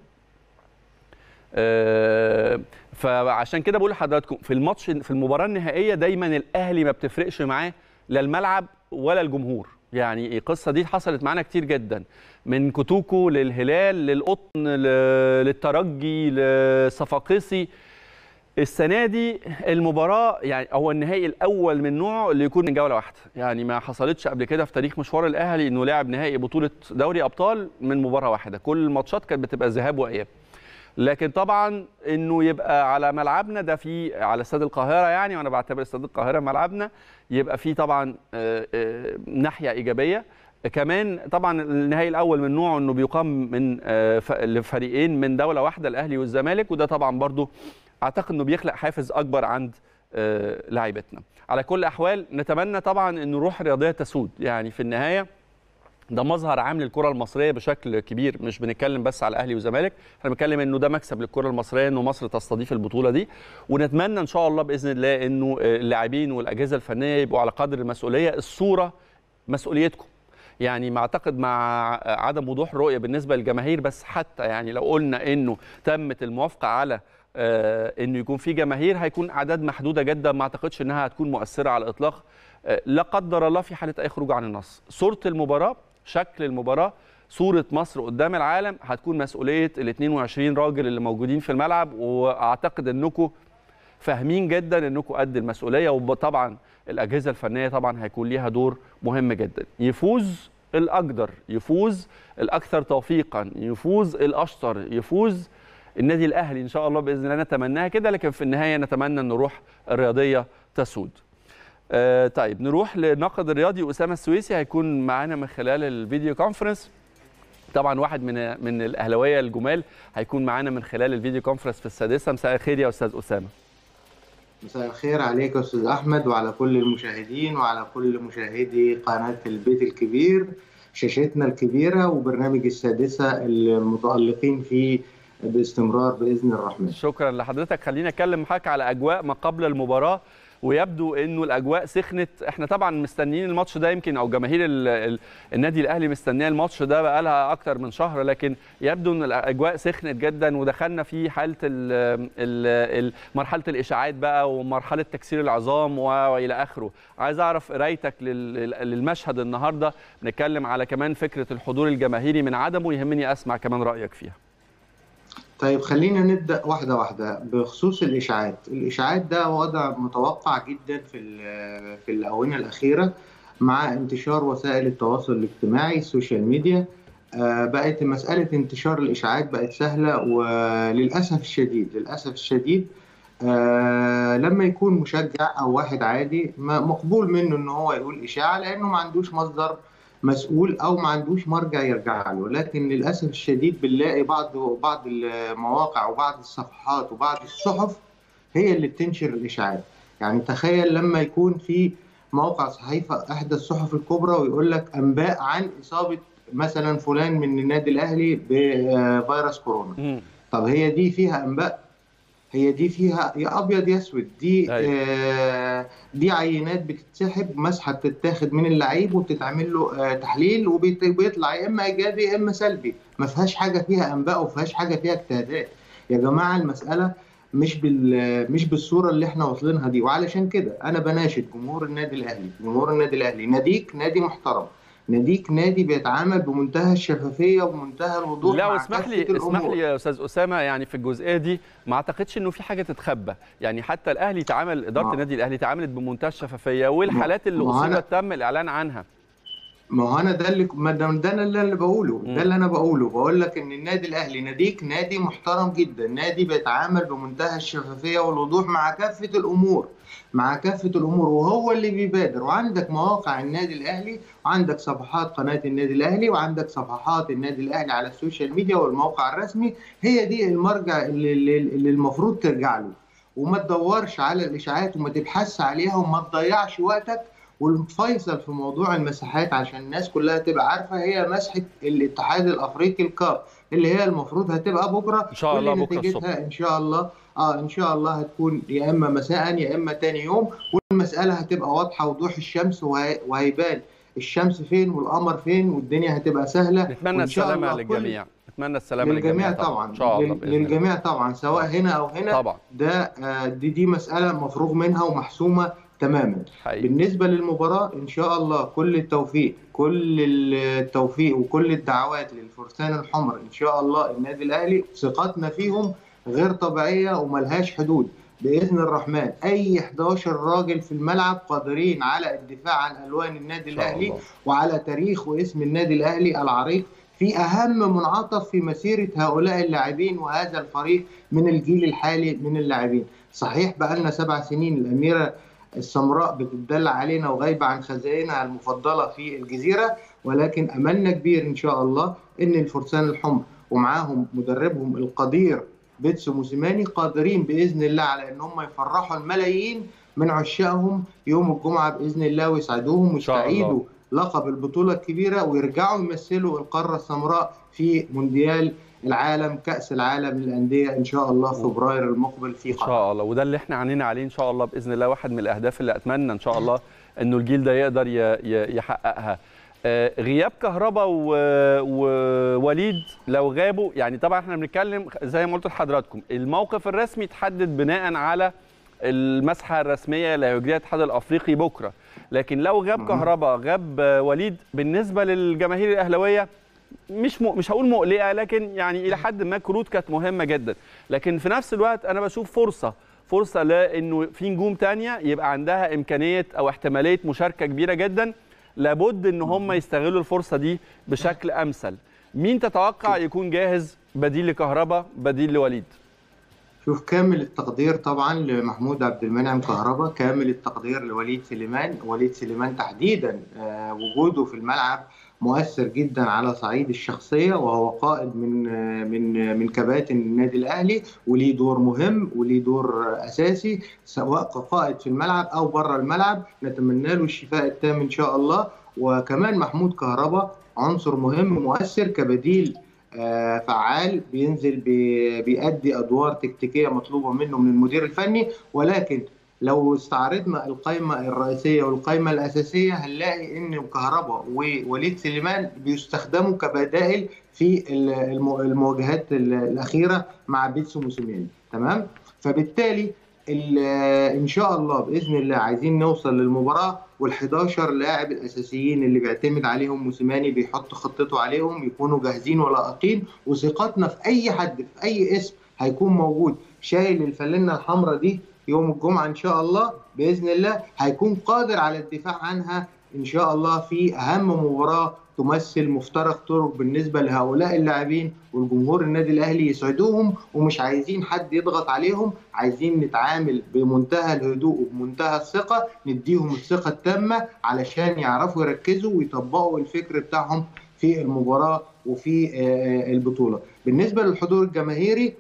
آه، فعشان كده بقول لحضراتكم في الماتش في المباراه النهائيه دايما الاهلي ما بتفرقش معاه لا الملعب ولا الجمهور يعني القصه دي حصلت معانا كتير جدا من كوتوكو للهلال للقطن ل- للترجي للصفاقسي السنه دي المباراه يعني هو النهائي الاول من نوعه اللي يكون من جوله واحده يعني ما حصلتش قبل كده في تاريخ مشوار الاهلي انه لعب نهائي بطوله دوري ابطال من مباراه واحده كل الماتشات كانت بتبقى ذهاب واياب لكن طبعا انه يبقى على ملعبنا ده في على استاد القاهره يعني وانا بعتبر استاد القاهره ملعبنا يبقى في طبعا آه، آه، ناحيه ايجابيه كمان طبعا النهائي الاول من نوعه انه بيقام من آه، ف- لفريقين من دوله واحده الاهلي والزمالك وده طبعا برضو اعتقد انه بيخلق حافز اكبر عند آه، لاعيبتنا على كل الاحوال نتمنى طبعا انه روح رياضيه تسود يعني في النهايه ده مظهر عام للكره المصريه بشكل كبير مش بنتكلم بس على اهلي وزمالك احنا بنتكلم انه ده مكسب للكره المصريه انه مصر تستضيف البطوله دي ونتمنى ان شاء الله باذن الله انه اللاعبين والاجهزه الفنيه يبقوا على قدر المسؤوليه الصوره مسؤوليتكم يعني ما اعتقد مع عدم وضوح رؤيه بالنسبه للجماهير بس حتى يعني لو قلنا انه تمت الموافقه على آه، انه يكون في جماهير هيكون اعداد محدوده جدا ما اعتقدش انها هتكون مؤثره على الاطلاق آه، لا قدر الله في حاله اي خروج عن النص صوره المباراه شكل المباراه صوره مصر قدام العالم هتكون مسؤوليه ال 22 راجل اللي موجودين في الملعب واعتقد انكم فاهمين جدا انكم قد المسؤوليه وطبعا الاجهزه الفنيه طبعا هيكون ليها دور مهم جدا يفوز الاقدر يفوز الاكثر توفيقا يفوز الاشطر يفوز النادي الاهلي ان شاء الله باذن الله نتمناها كده لكن في النهايه نتمنى ان الروح الرياضيه تسود آه طيب نروح للناقد الرياضي اسامه السويسي هيكون معانا من خلال الفيديو كونفرنس طبعا واحد من من الاهلاويه الجمال هيكون معانا من خلال الفيديو كونفرنس في السادسه مساء الخير يا استاذ اسامه
مساء الخير عليك يا استاذ احمد وعلى كل المشاهدين وعلى كل مشاهدي قناه البيت الكبير شاشتنا الكبيره وبرنامج السادسه المتالقين فيه باستمرار باذن الرحمن
شكرا لحضرتك خلينا اتكلم معاك على اجواء ما قبل المباراه ويبدو انه الاجواء سخنت احنا طبعا مستنيين الماتش ده يمكن او جماهير ال ال النادي الاهلي مستنيه الماتش ده بقى لها اكتر من شهر لكن يبدو ان الاجواء سخنت جدا ودخلنا في حاله ال ال ال مرحله الاشاعات بقى ومرحله تكسير العظام والى اخره عايز اعرف قرايتك للمشهد النهارده بنتكلم على كمان فكره الحضور الجماهيري من عدمه يهمني اسمع كمان رايك فيها
طيب خلينا نبدا واحده واحده بخصوص الاشاعات الاشاعات ده وضع متوقع جدا في في الاونه الاخيره مع انتشار وسائل التواصل الاجتماعي السوشيال ميديا بقت مساله انتشار الاشاعات بقت سهله وللاسف الشديد للاسف الشديد لما يكون مشجع او واحد عادي مقبول منه ان هو يقول اشاعه لانه ما عندوش مصدر مسؤول او ما عندوش مرجع يرجع له لكن للاسف الشديد بنلاقي بعض بعض المواقع وبعض الصفحات وبعض الصحف هي اللي بتنشر الاشاعات يعني تخيل لما يكون في موقع صحيفه احدى الصحف الكبرى ويقول لك انباء عن اصابه مثلا فلان من النادي الاهلي بفيروس كورونا طب هي دي فيها انباء هي دي فيها يا ابيض يا اسود دي آه دي عينات بتتسحب مسحه بتتاخد من اللعيب وبتتعمل له آه تحليل وبيطلع يا اما ايجابي يا اما سلبي ما فيهاش حاجه فيها انباء وما فيهاش حاجه فيها اجتهادات يا جماعه المساله مش بال مش بالصوره اللي احنا واصلينها دي وعلشان كده انا بناشد جمهور النادي الاهلي جمهور النادي الاهلي ناديك نادي محترم ناديك نادي بيتعامل بمنتهى الشفافيه وبمنتهى الوضوح
لا واسمح لي اسمح لي يا استاذ اسامه يعني في الجزئيه دي ما اعتقدش انه في حاجه تتخبى يعني حتى الاهلي تعامل اداره ما. النادي الاهلي تعاملت بمنتهى الشفافيه والحالات اللي اصيبت تم الاعلان عنها
ما هو انا ده اللي ما ده انا اللي, اللي بقوله ده اللي انا بقوله بقول لك ان النادي الاهلي ناديك نادي محترم جدا نادي بيتعامل بمنتهى الشفافيه والوضوح مع كافه الامور مع كافه الامور وهو اللي بيبادر وعندك مواقع النادي الاهلي وعندك صفحات قناه النادي الاهلي وعندك صفحات النادي الاهلي على السوشيال ميديا والموقع الرسمي هي دي المرجع اللي, اللي المفروض ترجع له وما تدورش على الاشاعات وما تبحث عليها وما تضيعش وقتك والفيصل في موضوع المساحات عشان الناس كلها تبقى عارفه هي مسحه الاتحاد الافريقي الكاب اللي هي المفروض هتبقى بكره
ان شاء الله بكره الصبح
ان شاء الله اه ان شاء الله هتكون يا اما مساء يا اما تاني يوم والمساله هتبقى واضحه وضوح الشمس وهيبان الشمس فين والقمر فين والدنيا هتبقى سهله
نتمنى السلامه للجميع نتمنى السلامه
للجميع طبعا ان شاء الله للجميع طبعا سواء هنا او هنا
طبعا
ده آه دي دي مساله مفروغ منها ومحسومه تماما
حقيقي.
بالنسبه للمباراه ان شاء الله كل التوفيق كل التوفيق وكل الدعوات للفرسان الحمر ان شاء الله النادي الاهلي ثقتنا فيهم غير طبيعيه وملهاش حدود باذن الرحمن اي 11 راجل في الملعب قادرين على الدفاع عن الوان النادي الاهلي
الله.
وعلى تاريخ واسم النادي الاهلي العريق في اهم منعطف في مسيره هؤلاء اللاعبين وهذا الفريق من الجيل الحالي من اللاعبين صحيح بقى لنا سبع سنين الاميره السمراء بتدل علينا وغايبه عن خزائنها المفضله في الجزيره ولكن املنا كبير ان شاء الله ان الفرسان الحمر ومعاهم مدربهم القدير بيتسو موسيماني قادرين باذن الله على ان هم يفرحوا الملايين من عشاقهم يوم الجمعه باذن الله ويسعدوهم ويستعيدوا لقب البطوله الكبيره ويرجعوا يمثلوا القاره السمراء في مونديال العالم كاس العالم للانديه ان شاء الله فبراير المقبل في
قطر ان شاء الله وده اللي احنا عنينا عليه ان شاء الله باذن الله واحد من الاهداف اللي اتمنى ان شاء الله انه الجيل ده يقدر يحققها غياب كهربا ووليد لو غابوا يعني طبعا احنا بنتكلم زي ما قلت لحضراتكم الموقف الرسمي تحدد بناء على المسحه الرسميه اللي هيجريها الاتحاد الافريقي بكره لكن لو غاب كهربا غاب وليد بالنسبه للجماهير الاهلاويه مش م... مش هقول مقلقه لكن يعني الى حد ما كروت كانت مهمه جدا لكن في نفس الوقت انا بشوف فرصه فرصه لانه في نجوم تانية يبقى عندها امكانيه او احتماليه مشاركه كبيره جدا لابد ان هم يستغلوا الفرصه دي بشكل امثل مين تتوقع يكون جاهز بديل لكهربا بديل لوليد
شوف كامل التقدير طبعا لمحمود عبد المنعم كهربا كامل التقدير لوليد سليمان وليد سليمان تحديدا آه وجوده في الملعب مؤثر جدا على صعيد الشخصيه وهو قائد من من من كباتن النادي الاهلي وليه دور مهم وليه دور اساسي سواء كقائد في الملعب او بره الملعب نتمنى له الشفاء التام ان شاء الله وكمان محمود كهربا عنصر مهم مؤثر كبديل آه، فعال بينزل بي- بيأدي ادوار تكتيكيه مطلوبه منه من المدير الفني ولكن لو استعرضنا القائمه الرئيسيه والقائمه الاساسيه هنلاقي ان كهربا ووليد سليمان بيستخدموا كبدائل في الم- المواجهات ال- الاخيره مع بيتسو موسيماني تمام فبالتالي ال- ان شاء الله باذن الله عايزين نوصل للمباراه وال11 لاعب الاساسيين اللي بيعتمد عليهم موسيماني بيحط خطته عليهم يكونوا جاهزين ولائقين وثقتنا في اي حد في اي اسم هيكون موجود شايل الفلنه الحمراء دي يوم الجمعه ان شاء الله باذن الله هيكون قادر على الدفاع عنها ان شاء الله في اهم مباراه تمثل مفترق طرق بالنسبه لهؤلاء اللاعبين والجمهور النادي الاهلي يسعدوهم ومش عايزين حد يضغط عليهم عايزين نتعامل بمنتهى الهدوء وبمنتهى الثقه نديهم الثقه التامه علشان يعرفوا يركزوا ويطبقوا الفكر بتاعهم في المباراه وفي آه، البطوله بالنسبه للحضور الجماهيري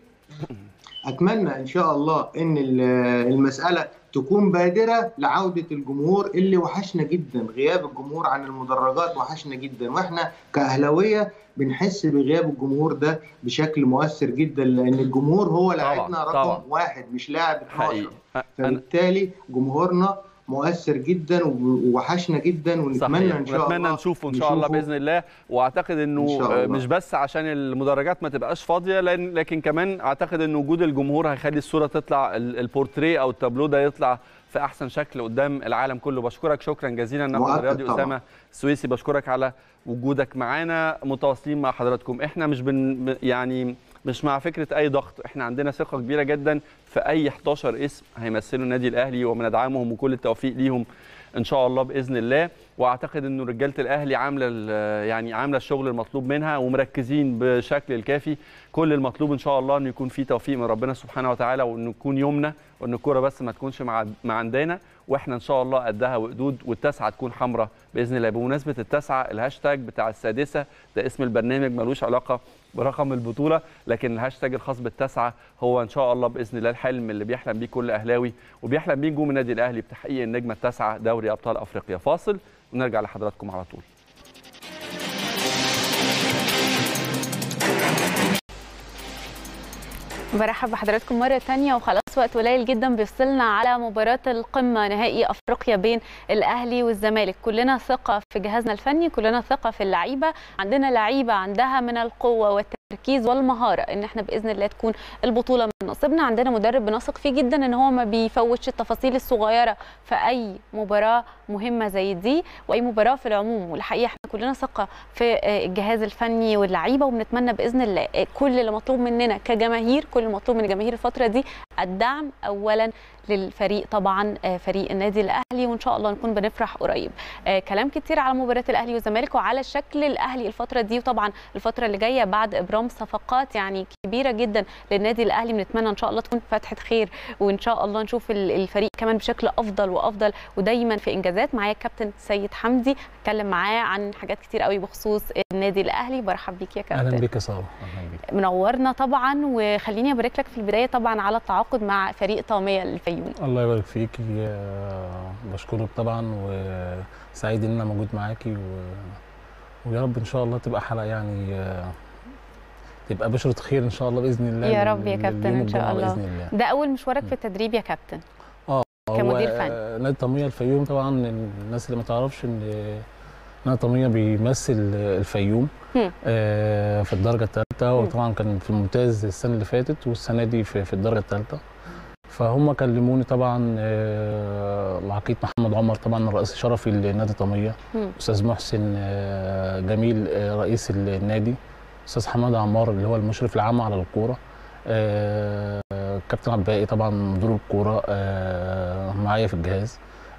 اتمنى ان شاء الله ان ال- المساله تكون بادره لعوده الجمهور اللي وحشنا جدا غياب الجمهور عن المدرجات وحشنا جدا واحنا كاهلاويه بنحس بغياب الجمهور ده بشكل مؤثر جدا لان الجمهور هو لاعبنا رقم
طبعاً.
واحد مش لاعب 12
حقيقي أنا
فبالتالي جمهورنا مؤثر جدا ووحشنا جدا ونتمنى
صحيح.
ان شاء
ونتمنى
الله
نشوفه ان شاء الله
نشوفه.
باذن الله واعتقد انه
إن شاء
آه،
الله.
مش بس عشان المدرجات ما تبقاش فاضيه لان لكن كمان اعتقد ان وجود الجمهور هيخلي الصوره تطلع ال- البورتريه او التابلو ده يطلع في احسن شكل قدام العالم كله بشكرك شكرا جزيلا الناقد
مؤكد
الرياضي
طبعاً.
اسامه السويسي بشكرك على وجودك معانا متواصلين مع حضراتكم احنا مش بن يعني مش مع فكره اي ضغط احنا عندنا ثقه كبيره جدا في اي 11 اسم هيمثلوا النادي الاهلي وبندعمهم وكل التوفيق ليهم ان شاء الله باذن الله واعتقد انه رجاله الاهلي عامله ال- يعني عامله الشغل المطلوب منها ومركزين بشكل الكافي كل المطلوب ان شاء الله انه يكون في توفيق من ربنا سبحانه وتعالى وانه يكون يومنا وان الكوره بس ما تكونش مع مع عندنا واحنا ان شاء الله قدها وقدود والتاسعه تكون حمراء باذن الله بمناسبه التاسعه الهاشتاج بتاع السادسه ده اسم البرنامج ملوش علاقه برقم البطوله لكن الهاشتاج الخاص بالتاسعه هو ان شاء الله باذن الله الحلم اللي بيحلم بيه كل اهلاوي وبيحلم بيه نجوم النادي الاهلي بتحقيق النجمه التاسعه دوري ابطال افريقيا فاصل ونرجع لحضراتكم على طول
برحب بحضراتكم مرة تانية وخلاص وقت قليل جدا بيفصلنا على مباراة القمة نهائي أفريقيا بين الأهلي والزمالك كلنا ثقة في جهازنا الفني كلنا ثقة في اللعيبة عندنا لعيبة عندها من القوة والتركيز والمهارة إن احنا بإذن الله تكون البطولة من نصيبنا عندنا مدرب بنثق فيه جدا إن هو ما بيفوتش التفاصيل الصغيرة في أي مباراة مهمة زي دي وأي مباراة في العموم والحقيقة احنا كلنا ثقة في آه، الجهاز الفني واللعيبة وبنتمنى بإذن الله آه، كل اللي مطلوب مننا كجماهير كل المطلوب من الجماهير الفترة دي الدعم اولا للفريق طبعا آه، فريق النادي الاهلي وان شاء الله نكون بنفرح قريب آه، كلام كتير على مباراه الاهلي والزمالك وعلى شكل الاهلي الفتره دي وطبعا الفتره اللي جايه بعد ابرام صفقات يعني كبيره جدا للنادي الاهلي بنتمنى ان شاء الله تكون فتحه خير وان شاء الله نشوف ال- الفريق كمان بشكل افضل وافضل ودايما في انجازات معايا الكابتن سيد حمدي اتكلم معاه عن حاجات كتير قوي بخصوص النادي الاهلي برحب بيك يا كابتن
اهلا بك يا ساره اهلا بك
منورنا طبعا وخليني ابارك لك في البدايه طبعا على التعاقد مع فريق طاميه الفيوم
الله يبارك فيكي آه، بشكرك طبعا وسعيد ان انا موجود معاكي و... ويا رب ان شاء الله تبقى حلقه يعني آه، تبقى بشرة خير ان شاء الله باذن الله
يا
لل-
رب يا كابتن
لليوم
إن شاء
الجمعة
الله.
باذن الله
ده اول مشوارك في التدريب يا كابتن كمدير
هو،
فني.
آه، نادي طميه الفيوم طبعا الناس اللي ما تعرفش ان نادي طميه بيمثل الفيوم
هم.
آه، في الدرجه الثالثه وطبعا كان في الممتاز السنه اللي فاتت والسنه دي في, في الدرجه الثالثه فهم كلموني طبعا آه، العقيد محمد عمر طبعا الرئيس الشرفي لنادي طميه
هم.
استاذ محسن آه، جميل آه، رئيس النادي استاذ حماد عمار اللي هو المشرف العام على الكوره آه، كابتن عباقي طبعا مدير الكوره آه، معايا في الجهاز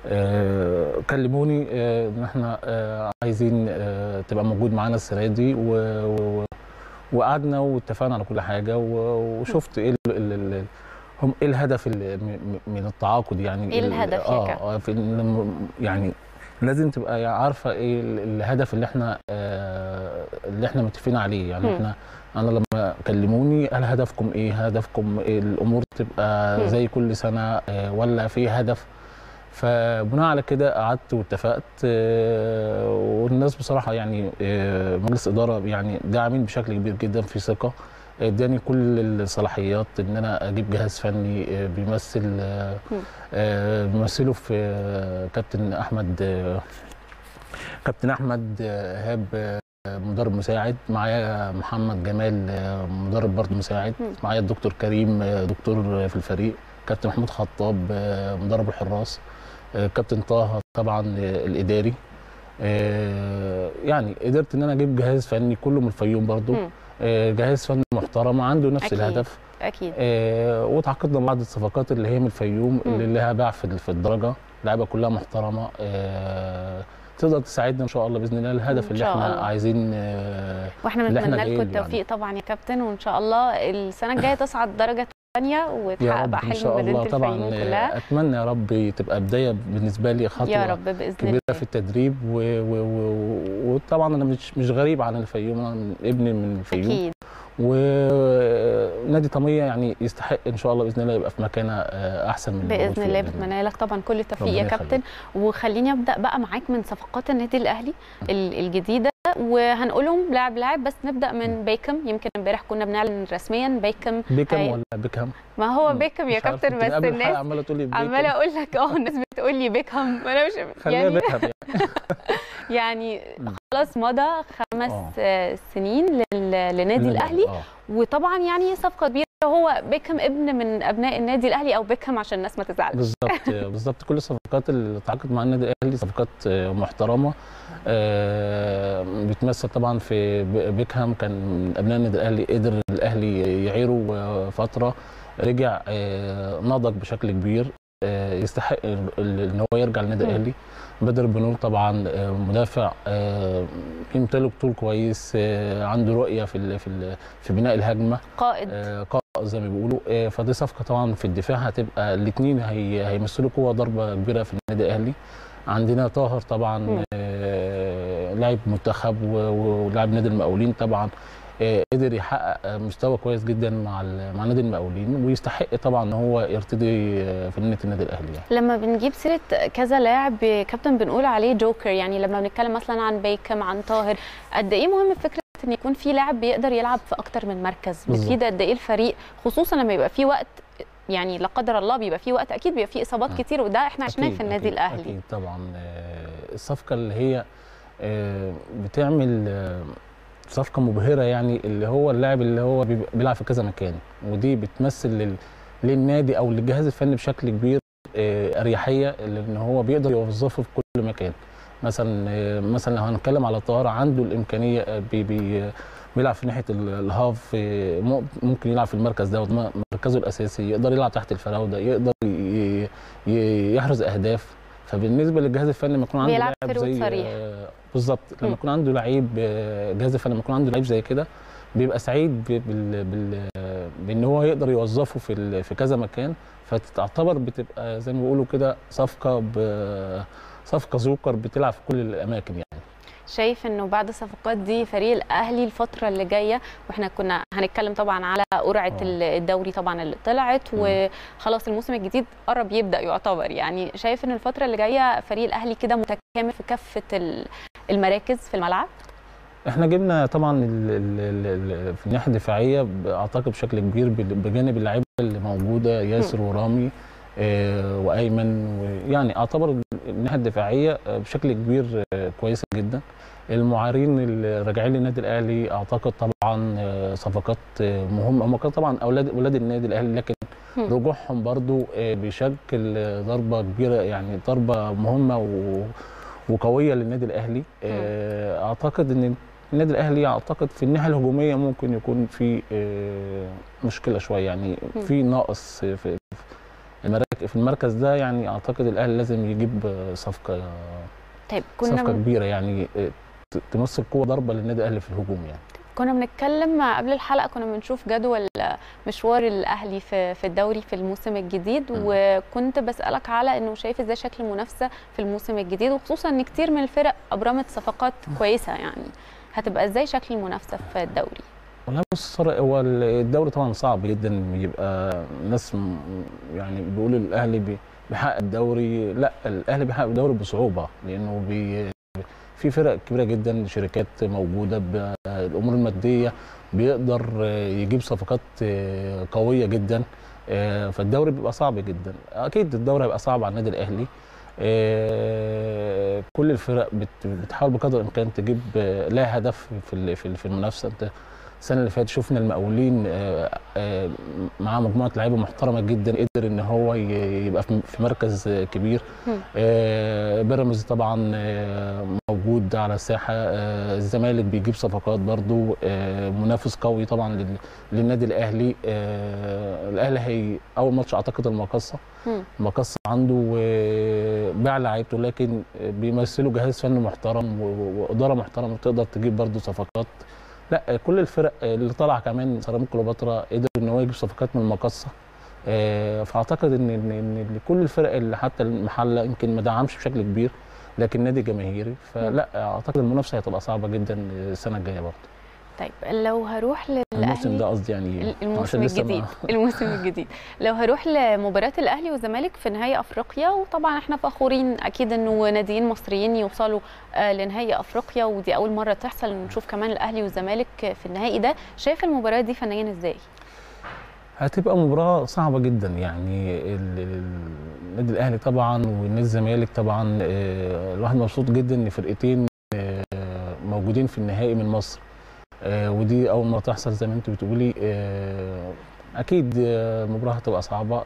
آه، كلموني آه، ان احنا آه، عايزين آه، تبقى موجود معانا السنه دي و- و- وقعدنا واتفقنا على كل حاجه و- وشفت ايه ال- ال- ال- هم ايه الهدف ال- م- م- من التعاقد يعني
إيه
ال-
الهدف يا
اه
كابتن؟
آه، في ال- يعني لازم تبقى عارفه ايه ال- الهدف اللي احنا آه، اللي احنا متفقين عليه يعني
مم.
احنا انا لما كلموني هل هدفكم ايه هدفكم إيه الامور تبقى
مم.
زي كل سنه آه، ولا في هدف فبناء على كده قعدت واتفقت آه، والناس بصراحه يعني آه، مجلس اداره يعني داعمين بشكل كبير جدا في ثقه اداني كل الصلاحيات ان انا اجيب جهاز فني آه، بيمثل آه،
مم.
آه، بيمثله في آه، كابتن احمد آه، كابتن احمد آه، ايهاب آه، مدرب مساعد معايا محمد جمال آه، مدرب برضه مساعد
مم.
معايا الدكتور كريم آه، دكتور في الفريق كابتن محمود خطاب آه، مدرب الحراس آه، كابتن طه طبعا آه، الاداري آه، يعني قدرت ان انا اجيب جهاز فني كله من الفيوم برضه
مم.
آه، جهاز فني محترم عنده نفس
أكيد.
الهدف
اكيد
آه، وتعاقدنا مع بعض الصفقات اللي هي من الفيوم
مم.
اللي لها باع في في الدرجه لعيبه كلها محترمه آه، تقدر تساعدنا ان شاء الله باذن الله الهدف
إن
اللي
شاء
احنا
الله.
عايزين آه،
واحنا
اللي إحنا
بنتمنى لكم
جايين له
التوفيق طبعا يا كابتن وان شاء الله السنه الجايه تصعد درجه ثانيه
يا
وتحقق
رب
بقى
ان
حلم
شاء
مدينه
الله طبعا
الفيوم
آه،
كلها
اتمنى يا رب تبقى بدايه بالنسبه لي خطوه
يا رب باذن
كبيره
الله
في التدريب و... و... و... وطبعا انا مش مش غريب عن الفيوم انا من- ابني من الفيوم
اكيد
ونادي طميه يعني يستحق ان شاء الله باذن الله يبقى في مكانه آه، احسن من اللي موجود
باذن
فيه
الله بتمنى لك طبعا كل التوفيق
ربنا
يا كابتن وخليني ابدا بقى معاك من صفقات النادي الاهلي ال- الجديده وهنقولهم لاعب لاعب بس نبدا من بيكم يمكن امبارح كنا بنعلن رسميا بيكم
بيكم
هي-
ولا بيكهام
ما هو
مم.
بيكم يا
مش عارف،
كابتن
كنت
بس
قبل الحلقة
الناس
عماله تقول لي بيكم
عماله اقول لك اه الناس بتقول لي بيكهام انا مش
خليها
يعني
بيكهام يعني
يعني
مم.
خلاص مضى خمس
آه.
آه، سنين لل- لنادي الاهلي
آه.
وطبعا يعني صفقه كبيره هو بيكهام ابن من ابناء النادي الاهلي او بيكهام عشان الناس ما تزعلش
بالظبط بالظبط كل الصفقات اللي اتعاقدت مع النادي الاهلي صفقات آه، محترمه آه، بتمثل طبعا في ب- بيكهام كان من ابناء النادي الاهلي قدر الاهلي يعيره آه، فتره رجع آه، نضج بشكل كبير آه، يستحق ال- ال- ان هو يرجع للنادي
مم.
الاهلي بدر بنور طبعا آه، مدافع آه، يمتلك طول كويس آه، عنده رؤيه في ال- في ال- في بناء الهجمه
قائد
آه، قائد زي ما بيقولوا آه، فدي صفقه طبعا في الدفاع هتبقى الاثنين هي هيمثلوا قوه ضربه كبيره في النادي الاهلي عندنا طاهر
مم.
طبعا آه، لاعب منتخب و- و- ولاعب نادي المقاولين طبعا آه، قدر يحقق آه، مستوى كويس جدا مع ال- مع نادي المقاولين ويستحق طبعا ان هو يرتدي آه، فنانه النادي الاهلي يعني.
لما بنجيب سيره كذا لاعب كابتن بنقول عليه جوكر يعني لما بنتكلم مثلا عن بيكم عن طاهر قد ايه مهم فكره ان يكون في لاعب بيقدر يلعب في اكتر من مركز
بالظبط.
بتفيد قد ايه الفريق خصوصا لما يبقى في وقت يعني لا قدر الله بيبقى في وقت اكيد بيبقى في اصابات
آه.
كتير وده احنا عشناه
أكيد-
في النادي
أكيد-
الاهلي
اكيد طبعا آه، الصفقه اللي هي آه، بتعمل آه، صفقه مبهره يعني اللي هو اللاعب اللي هو بيبقى- بيلعب في كذا مكان ودي بتمثل لل- للنادي او للجهاز الفني بشكل كبير آه، اريحيه لان هو بيقدر يوظفه في كل مكان مثلا آه، مثلا لو هنتكلم على طاهر عنده الامكانيه آه، بي بي بيلعب في ناحيه ال- الهاف آه، مو- ممكن يلعب في المركز ده وده مركزه الاساسي يقدر يلعب تحت الفراوده يقدر ي- ي- يحرز اهداف فبالنسبه للجهاز الفني لما يكون عنده
بيلعب
لاعب
فيرود
زي
صريح.
آه، بالظبط
مم.
لما يكون عنده لعيب آه، جهاز الفني لما يكون عنده لعيب زي كده بيبقى سعيد ب- بال بال بان هو يقدر يوظفه في ال- في كذا مكان فتعتبر بتبقى زي ما بيقولوا كده صفقه ب صفقه زوكر بتلعب في كل الاماكن يعني
شايف انه بعد الصفقات دي فريق الاهلي الفتره اللي جايه واحنا كنا هنتكلم طبعا على قرعه
آه.
الدوري طبعا اللي طلعت
مم.
وخلاص الموسم الجديد قرب يبدا يعتبر يعني شايف ان الفتره اللي جايه فريق الاهلي كده متكامل في كافه ال- المراكز في الملعب
احنا جبنا طبعا ال ال ال ال في الناحيه الدفاعيه ب- اعتقد بشكل كبير بال- بجانب اللعيبه اللي موجوده ياسر ورامي آه وايمن ويعني اعتبر الناحيه الدفاعيه آه، بشكل كبير آه كويسه جدا المعارين اللي راجعين للنادي الاهلي اعتقد طبعا آه، صفقات آه، مهمه هم كانوا طبعا اولاد اولاد النادي الاهلي لكن
مم.
رجوعهم برضو آه، بيشكل آه، ضربه كبيره يعني ضربه مهمه و وقويه للنادي الاهلي آه، اعتقد ان النادي الاهلي اعتقد في الناحيه الهجوميه ممكن يكون في آه، مشكله شويه يعني
مم.
في ناقص في في المراكز في المركز ده يعني اعتقد الاهلي لازم يجيب آه، صفقه
طيب
صفقه
كنا
كبيره يعني آه، ت- تمثل قوه ضربه للنادي الاهلي في الهجوم يعني
كنا بنتكلم قبل الحلقه كنا بنشوف جدول مشوار الاهلي في في الدوري في الموسم الجديد
م.
وكنت بسالك على انه شايف ازاي شكل المنافسه في الموسم الجديد وخصوصا ان كتير من الفرق ابرمت صفقات كويسه يعني هتبقى ازاي شكل المنافسه في الدوري
والله بص صار- هو الدوري طبعا صعب جدا يبقى ناس م- يعني بيقولوا الاهلي بي- بيحقق الدوري لا الاهلي بيحقق الدوري بصعوبه لانه بي في فرق كبيره جدا شركات موجوده بالامور الماديه بيقدر يجيب صفقات قويه جدا فالدوري بيبقى صعب جدا اكيد الدوري هيبقى صعب على النادي الاهلي آه، كل الفرق بت- بتحاول بقدر الامكان تجيب آه، لها هدف في ال- في ال- في المنافسه انت السنه اللي فاتت شفنا المقاولين آه، آه، مع مجموعه لعيبه محترمه جدا قدر ان هو ي- يبقى في في مركز آه، كبير
مم.
آه، بيراميدز طبعا آه، موجود على الساحه آه، الزمالك بيجيب صفقات برضو آه، منافس قوي طبعا لل- للنادي الاهلي آه، الاهلي هي اول ماتش اعتقد المقصه
مم.
مقص عنده آه، باع لعيبته لكن آه، بيمثلوا جهاز فني محترم و- و- واداره محترمه تقدر تجيب برضو صفقات لا آه، كل الفرق آه، اللي طلع كمان سيراميكا كليوباترا قدر ان هو يجيب صفقات من المقصه آه، فاعتقد ان ان ان كل الفرق اللي حتى المحله يمكن ما دعمش بشكل كبير لكن نادي جماهيري فلا اعتقد المنافسه هتبقى صعبه جدا السنه الجايه برضه
طيب لو هروح
الموسم
للاهلي
ده قصدي يعني
الموسم
عشان لسه ما-
الجديد الموسم الجديد لو هروح لمباراه الاهلي والزمالك في نهائي افريقيا وطبعا احنا فخورين اكيد انه ناديين مصريين يوصلوا آه، لنهائي افريقيا ودي اول مره تحصل إن نشوف كمان الاهلي والزمالك في النهائي ده شايف المباراه دي فنيا ازاي
هتبقى مباراة صعبة جدا يعني ال- ال- النادي الأهلي طبعا والنادي الزمالك طبعا آه، الواحد مبسوط جدا إن فرقتين آه، موجودين في النهائي من مصر آه، ودي أول مرة تحصل زي ما أنت بتقولي آه، أكيد آه، المباراة هتبقى صعبة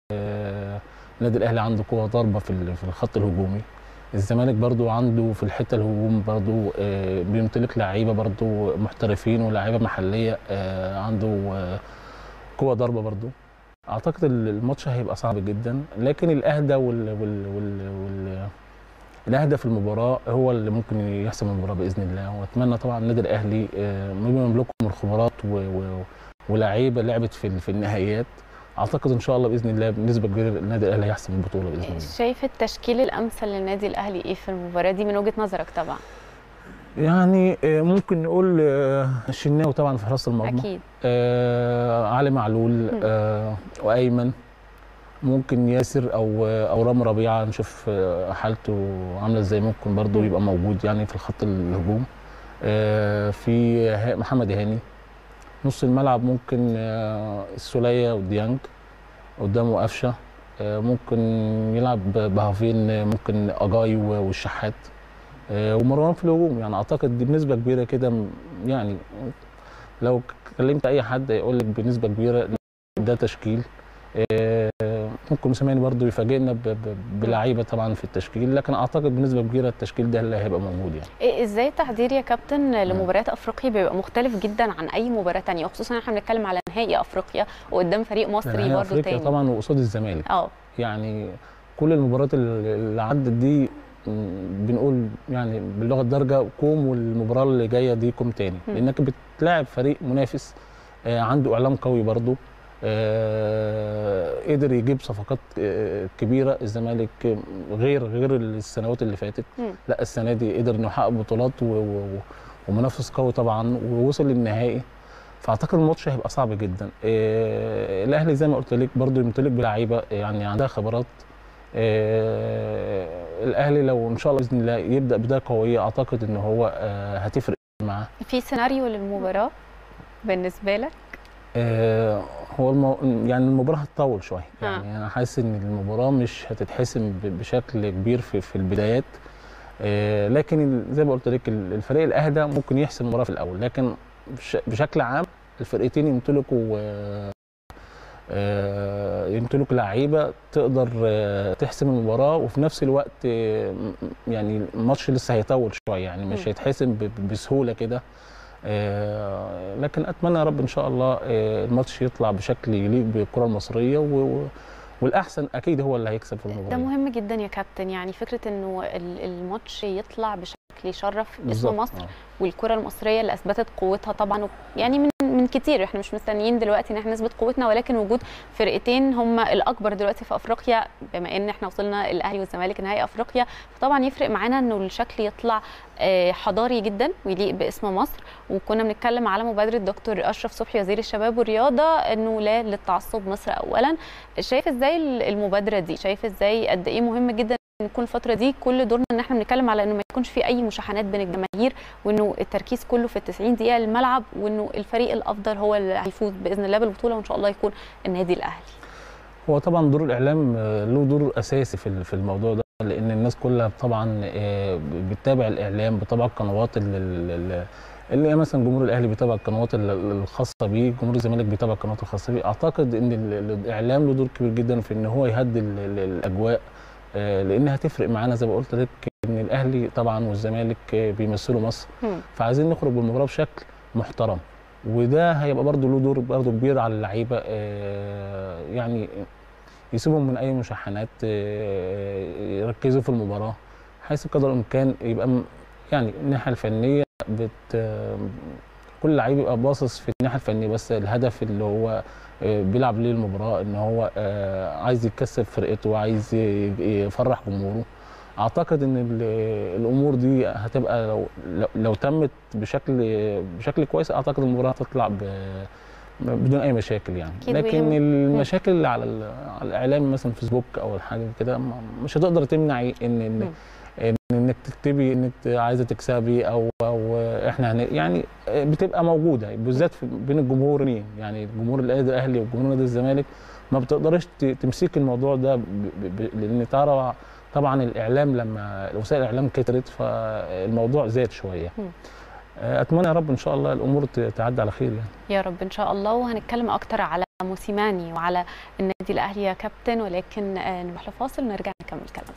آه، النادي الأهلي عنده قوة ضربة في ال- في الخط الهجومي الزمالك برضو عنده في الحتة الهجوم برضو آه، بيمتلك لعيبة برضو محترفين ولاعيبة محلية آه، عنده آه، قوة ضربة برضو اعتقد ال- الماتش هيبقى صعب جدا لكن الاهدى وال وال وال, وال الاهدى في المباراه هو اللي ممكن يحسم المباراه باذن الله واتمنى طبعا النادي الاهلي آه، بما يملكه من الخبرات و- و- ولاعيبه لعبت في ال- في النهائيات اعتقد ان شاء الله باذن الله بنسبه كبيره النادي الاهلي هيحسم البطوله باذن الله
شايف التشكيل الامثل للنادي الاهلي ايه في المباراه دي من وجهه نظرك طبعا
يعني آه، ممكن نقول آه، الشناوي طبعا في حراسه المرمى
اكيد
آه علي معلول آه وايمن ممكن ياسر او او رامي ربيعه نشوف آه، حالته عامله ازاي ممكن برضه يبقى موجود يعني في الخط الهجوم آه في ها- محمد هاني نص الملعب ممكن آه السوليه وديانج قدامه قفشه آه ممكن يلعب بهافين آه، ممكن اجاي و- والشحات آه ومروان في الهجوم يعني اعتقد دي بنسبه كبيره كده م- يعني لو كلمت اي حد هيقول لك بنسبه كبيره ده تشكيل آه، ممكن موسيماني برضو يفاجئنا ب- ب- بلعيبه طبعا في التشكيل لكن اعتقد بنسبه كبيره التشكيل ده اللي هيبقى موجود يعني
إيه ازاي التحضير يا كابتن لمباريات افريقيا بيبقى مختلف جدا عن اي مباراه تانية وخصوصا احنا بنتكلم على نهائي افريقيا وقدام فريق مصري
نهائي
برضه
افريقيا
تاني
طبعا وقصاد الزمالك
اه
يعني كل المباريات اللي اللي عدت دي م، بنقول يعني باللغه الدارجه كوم والمباراه اللي جايه دي كوم تاني
مم.
لانك بتلاعب فريق منافس آه، عنده اعلام قوي برضه آه، قدر يجيب صفقات آه، كبيره الزمالك غير غير السنوات اللي فاتت
مم.
لا السنه دي قدر انه يحقق بطولات و- و- ومنافس قوي طبعا ووصل للنهائي فاعتقد الماتش هيبقى صعب جدا آه، الاهلي زي ما قلت لك برضو يمتلك بلعيبه يعني عندها خبرات آه، الاهلي لو ان شاء الله باذن الله يبدا بدايه قويه اعتقد ان هو آه، هتفرق معاه
في سيناريو للمباراه بالنسبه لك
آه، هو المو... يعني المباراه هتطول شويه
آه.
يعني انا حاسس ان المباراه مش هتتحسم ب- بشكل كبير في في البدايات آه، لكن ال- زي ما قلت لك ال- الفريق الاهدى ممكن يحسم المباراه في الاول لكن بش- بشكل عام الفرقتين يمتلكوا آه، آه، يمتلكوا لعيبه تقدر آه، تحسم المباراه وفي نفس الوقت آه، م- يعني الماتش لسه هيطول شويه يعني مش
مم.
هيتحسم ب- ب- بسهوله كده آه، لكن اتمنى يا رب ان شاء الله آه، الماتش يطلع بشكل يليق بالكره المصريه و- و- والاحسن اكيد هو اللي هيكسب في المباراه
ده مهم جدا يا كابتن يعني فكره انه ال- الماتش يطلع بشكل شكل يشرف اسم
بالظبط.
مصر
آه.
والكره المصريه اللي اثبتت قوتها طبعا و- يعني من من كتير احنا مش مستنيين دلوقتي ان احنا نثبت قوتنا ولكن وجود فرقتين هم الاكبر دلوقتي في افريقيا بما ان احنا وصلنا الاهلي والزمالك نهائي افريقيا فطبعا يفرق معانا انه الشكل يطلع آه، حضاري جدا ويليق باسم مصر وكنا بنتكلم على مبادره دكتور اشرف صبحي وزير الشباب والرياضه انه لا للتعصب مصر اولا شايف ازاي المبادره دي شايف ازاي قد ايه مهم جدا نكون الفتره دي كل دورنا ان احنا بنتكلم على انه ما يكونش في اي مشاحنات بين الجماهير وانه التركيز كله في ال 90 دقيقه الملعب وانه الفريق الافضل هو اللي هيفوز باذن الله بالبطوله وان شاء الله يكون النادي الاهلي
هو طبعا دور الاعلام آه، له دور اساسي في ال- في الموضوع ده لان الناس كلها طبعا آه، بتتابع الاعلام بتتابع القنوات اللي, اللي اللي مثلا جمهور الاهلي بيتابع القنوات ال- الخاصه بيه جمهور الزمالك بيتابع القنوات الخاصه بيه اعتقد ان ال- ال- الاعلام له دور كبير جدا في ان هو يهدي ال- ال- الاجواء آه، لان هتفرق معانا زي ما قلت لك ان الاهلي طبعا والزمالك آه، بيمثلوا مصر
هم.
فعايزين نخرج بالمباراه بشكل محترم وده هيبقى برضه له دور برضه كبير على اللعيبه آه، يعني يسيبهم من اي مشاحنات آه، يركزوا في المباراه حيث قدر الامكان يبقى م- يعني الناحيه الفنيه بت آه، كل لعيب يبقى باصص في الناحيه الفنيه بس الهدف اللي هو آه، بيلعب ليه المباراه ان هو آه، عايز يكسب فرقته وعايز ي- يفرح جمهوره اعتقد ان ال- الامور دي هتبقى لو لو, لو تمت بشكل بشكل كويس اعتقد المباراه هتطلع ب- بدون اي مشاكل يعني
أكيد
لكن
ويهم-
المشاكل اللي على ال- على الاعلام مثلا فيسبوك او الحاجه كده ما- مش هتقدر تمنعي ان ان
مم.
ان انك تكتبي انك عايزه تكسبي او او احنا هن يعني بتبقى موجوده بالذات في- بين الجمهورين يعني الجمهور النادي الاهلي وجمهور نادي الزمالك ما بتقدرش ت- تمسك الموضوع ده ب- ب- ب- لان ترى طبعا الاعلام لما وسائل الاعلام كترت فالموضوع زاد شويه
مم.
اتمنى يا رب ان شاء الله الامور ت- تعدي على خير يعني
يا رب ان شاء الله وهنتكلم اكتر على موسيماني وعلى النادي الاهلي يا كابتن ولكن آه، نروح لفاصل ونرجع نكمل كلام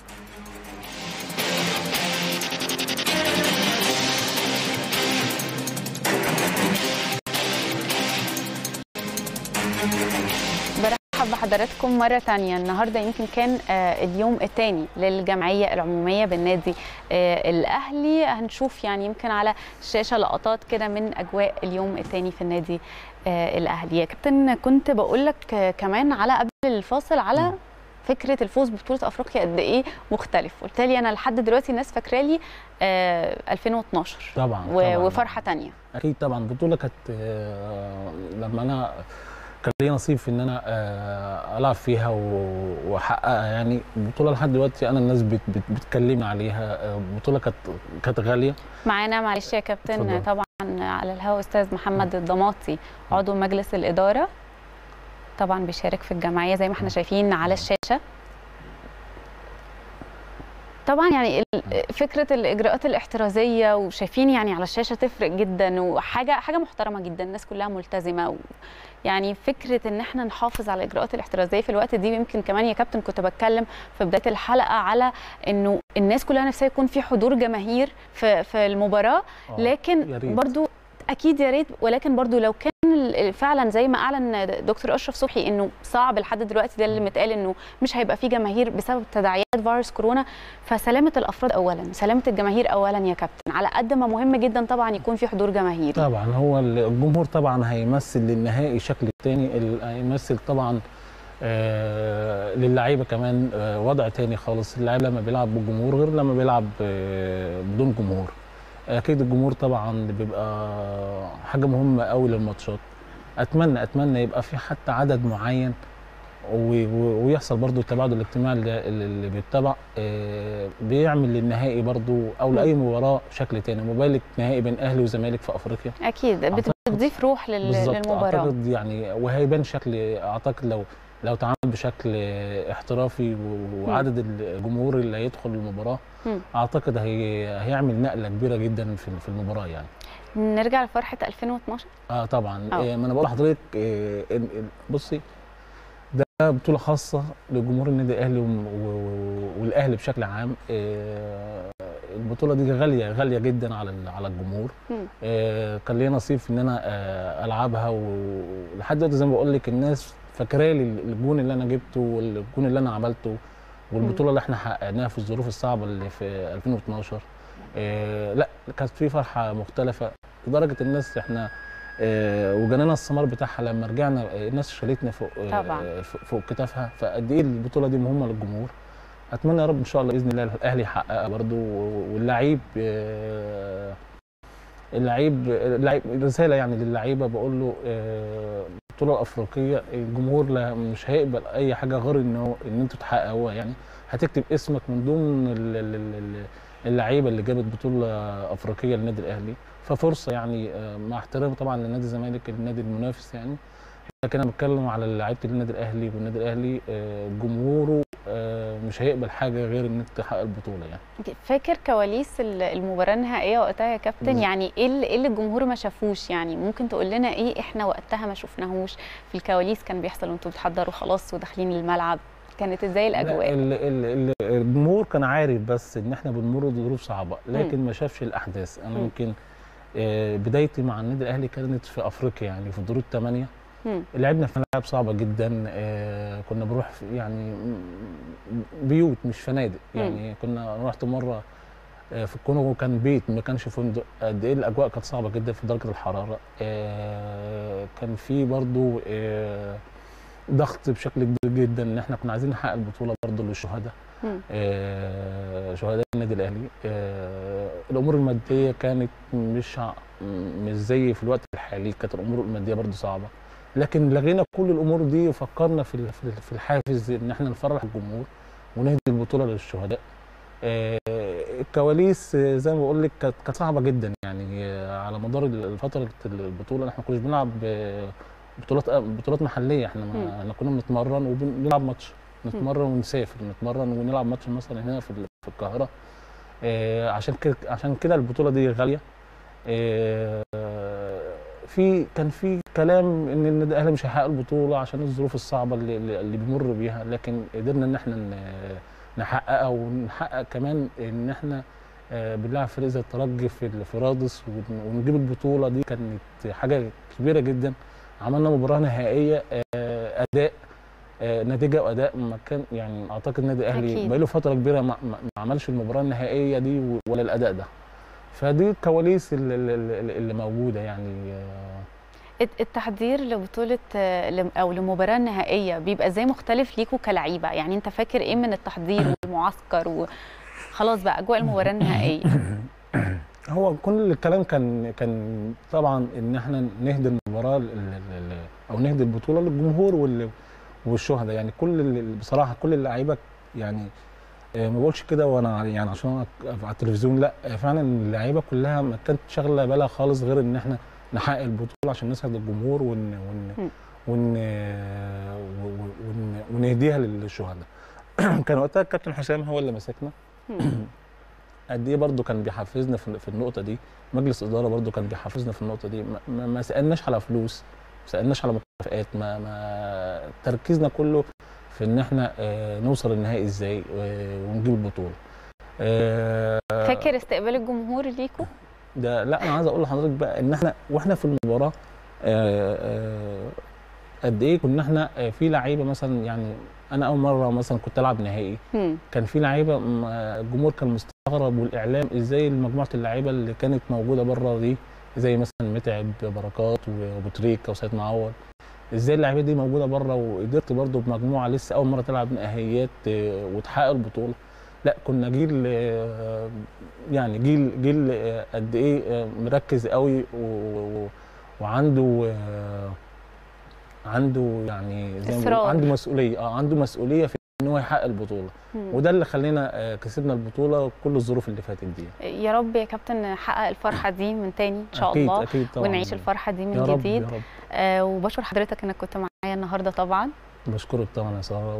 برحب بحضراتكم مرة تانية النهاردة يمكن كان آه، اليوم الثاني للجمعية العمومية بالنادي آه، الأهلي هنشوف يعني يمكن على الشاشة لقطات كده من أجواء اليوم الثاني في النادي آه، الأهلي يا كابتن كنت بقول لك آه، كمان على قبل الفاصل على فكرة الفوز ببطولة أفريقيا قد إيه مختلف قلت لي أنا لحد دلوقتي الناس فاكرالي آه، 2012
طبعا
و-
طبعا
وفرحة تانية
اكيد طبعا البطوله كانت آه، لما انا كان لي نصيب في ان انا آه، العب فيها و- واحققها يعني البطوله لحد دلوقتي انا الناس بت- بت- بتكلمني عليها آه، البطوله كانت كانت غاليه
معانا معلش يا كابتن
اتفضل.
طبعا على الهواء استاذ محمد الضماطي عضو مجلس الاداره طبعا بيشارك في الجمعيه زي ما احنا شايفين على الشاشه طبعا يعني ال- فكره الاجراءات الاحترازيه وشايفين يعني على الشاشه تفرق جدا وحاجه حاجه محترمه جدا الناس كلها ملتزمه و يعني فكره ان احنا نحافظ على الاجراءات الاحترازيه في الوقت دي يمكن كمان يا كابتن كنت بتكلم في بدايه الحلقه على انه الناس كلها نفسها يكون في حضور جماهير في في المباراه
آه، يا
لكن
ريت.
برضو اكيد يا ريت ولكن برضو لو كان ال- فعلا زي ما اعلن دكتور اشرف صبحي انه صعب لحد دلوقتي ده اللي متقال انه مش هيبقى فيه جماهير بسبب تداعيات فيروس كورونا فسلامه الافراد اولا سلامه الجماهير اولا يا كابتن على قد ما مهم جدا طبعا يكون في حضور جماهيري
طبعا هو الجمهور طبعا هيمثل للنهائي شكل تاني ال- هيمثل طبعا آه للعيبه كمان آه وضع تاني خالص اللعيب لما بيلعب بالجمهور غير لما بيلعب آه بدون جمهور اكيد الجمهور طبعا بيبقى حاجه مهمه قوي للماتشات اتمنى اتمنى يبقى في حتى عدد معين و- و- ويحصل برضو التباعد الاجتماعي اللي, اللي بيتبع آه، بيعمل للنهائي برضو او لاي مباراه شكل تاني مبالغ نهائي بين اهلي وزمالك في افريقيا
اكيد بت-
أعتقد-
بتضيف روح لل-
بالظبط
للمباراه
اعتقد يعني وهيبان شكل اعتقد لو لو تعامل بشكل احترافي و- وعدد الجمهور اللي هيدخل المباراه
مم.
اعتقد هي هيعمل نقله كبيره جدا في في المباراه يعني
نرجع لفرحه 2012
اه طبعا
أه.
إيه ما انا بقول لحضرتك إيه ال- ال- بصي ده بطوله خاصه لجمهور النادي الاهلي وم- و- و- والاهلي بشكل عام إيه البطوله دي غاليه غاليه جدا على ال- على الجمهور
مم.
إيه كان ليا نصيب في ان انا آه، العبها و- ولحد دلوقتي زي ما بقول لك الناس فاكرالي الجون اللي انا جبته والجون اللي انا عملته والبطوله اللي احنا حققناها في الظروف الصعبه اللي في 2012 آه، لا كانت في فرحه مختلفه لدرجه الناس احنا آه، وجنانا الثمار بتاعها لما رجعنا آه، الناس شالتنا فوق آه،
طبعاً.
فوق فوق كتافها فقد ايه البطوله دي مهمه للجمهور اتمنى يا رب ان شاء الله باذن الله الاهلي يحققها برضو واللعيب آه، اللعيب اللعيب رساله يعني للعيبه بقول له آه، البطوله الافريقيه الجمهور لا مش هيقبل اي حاجه غير ان هو ان انتوا تحققوها يعني هتكتب اسمك من ضمن ال- ال- ال- ال- اللعيبه اللي جابت بطوله افريقيه للنادي الاهلي ففرصه يعني آه، مع احترامي طبعا لنادي الزمالك النادي المنافس يعني لكن انا بتكلم على لعيبه النادي الاهلي والنادي الاهلي آه، جمهوره آه، مش هيقبل حاجه غير ان انت تحقق البطوله يعني
فاكر كواليس ال- المباراه النهائيه وقتها يا كابتن
مم.
يعني ايه اللي إيه اللي الجمهور ما شافوش يعني ممكن تقول لنا ايه احنا وقتها ما شفناهوش في الكواليس كان بيحصل وانتوا بتحضروا خلاص وداخلين الملعب كانت ازاي
لا،
الاجواء
ال- ال- ال- الجمهور كان عارف بس ان احنا بنمر بظروف صعبه لكن ما شافش الاحداث انا
مم.
يمكن آه، بدايتي مع النادي الاهلي كانت في افريقيا يعني في دور الثمانيه
مم.
لعبنا في ملاعب صعبه جدا آه، كنا بنروح في- يعني م- بيوت مش فنادق يعني كنا رحت مره آه، في الكونغو كان بيت ما كانش فندق قد ايه الاجواء كانت صعبه جدا في درجه الحراره آه، كان في برضو آه، ضغط بشكل كبير جدا ان احنا كنا عايزين نحقق البطوله برضو للشهداء
مم.
آه، شهداء النادي الاهلي آه، الامور الماديه كانت مش ع- مش زي في الوقت الحالي كانت الامور الماديه برضو صعبه لكن لغينا كل الامور دي وفكرنا في ال- في ال- في الحافز ان احنا نفرح الجمهور ونهدي البطوله للشهداء آه، الكواليس آه، زي ما بقول لك كانت كانت صعبه جدا يعني آه، على مدار ال- فتره البطوله احنا كنا بنلعب آه، بطولات بطولات محليه احنا
مم.
ما احنا كنا بنتمرن وبنلعب ماتش نتمرن ونسافر نتمرن ونلعب ماتش مثلا هنا في ال- في القاهره آه، عشان كده عشان كده البطوله دي غاليه آه، في كان في كلام ان النادي الاهلي مش هيحقق البطوله عشان الظروف الصعبه اللي, اللي اللي بيمر بيها لكن قدرنا ان احنا ن- نحققها ونحقق كمان ان احنا آه، بنلعب فريق زي الترجي في ال- في رادس ون- ونجيب البطوله دي كانت حاجه كبيره جدا عملنا مباراه نهائيه آه، اداء آه، نتيجه واداء ما كان يعني اعتقد النادي الاهلي
أكيد.
بقاله فتره كبيره ما, ما ما عملش المباراه النهائيه دي و- ولا الاداء ده فدي الكواليس اللي, اللي, اللي موجوده يعني آه،
الت- التحضير لبطوله آه، لم- او لمباراه نهائيه بيبقى ازاي مختلف ليكوا كلعيبه يعني انت فاكر ايه من التحضير والمعسكر وخلاص بقى اجواء المباراه النهائيه
هو كل الكلام كان كان طبعا ان احنا نهدي المباراه ل- ل- ل- او نهدي البطوله للجمهور وال- والشهداء يعني كل ال- بصراحه كل اللعيبه يعني آه، ما بقولش كده وانا يعني عشان أنا على التلفزيون لا آه، فعلا اللعيبه كلها ما كانت شاغله بالها خالص غير ان احنا نحقق البطوله عشان نسعد الجمهور ون ون
مم.
ون آه، و- و- ون ونهديها للشهداء كان وقتها الكابتن حسام هو اللي ماسكنا قد ايه برضه كان بيحفزنا في في النقطه دي مجلس اداره برضه كان بيحفزنا في النقطه دي ما, ما, ما سالناش على فلوس ما سالناش على مكافآت ما, ما تركيزنا كله في ان احنا آه نوصل النهائي ازاي آه ونجيب البطوله آه
فاكر استقبال الجمهور ليكوا
ده لا انا عايز اقول لحضرتك بقى ان احنا واحنا في المباراه آه، آه، قد ايه كنا احنا آه، في لعيبه مثلا يعني انا اول مره مثلا كنت العب نهائي
مم.
كان في لعيبه م- الجمهور كان مستغرب والاعلام ازاي مجموعه اللعيبه اللي كانت موجوده بره دي زي مثلا متعب بركات وابو تريكه وسيد معوض ازاي اللعيبه دي موجوده بره وقدرت برضو بمجموعه لسه اول مره تلعب نهائيات آه، وتحقق البطوله لا كنا جيل آه، يعني جيل جيل آه، قد ايه آه، مركز قوي و- و- وعنده آه، عنده يعني زي ما
إصرار.
بيقولوا عنده مسؤوليه اه عنده مسؤوليه في ان هو يحقق البطوله
مم.
وده اللي خلينا آه، كسبنا البطوله كل الظروف اللي فاتت دي
يا رب يا كابتن نحقق الفرحه دي من تاني ان شاء
أكيد
الله
أكيد طبعا
ونعيش الفرحه دي من
يا رب
جديد
يا رب
آه وبشكر حضرتك انك كنت معايا النهارده طبعا
بشكرك طبعا يا ساره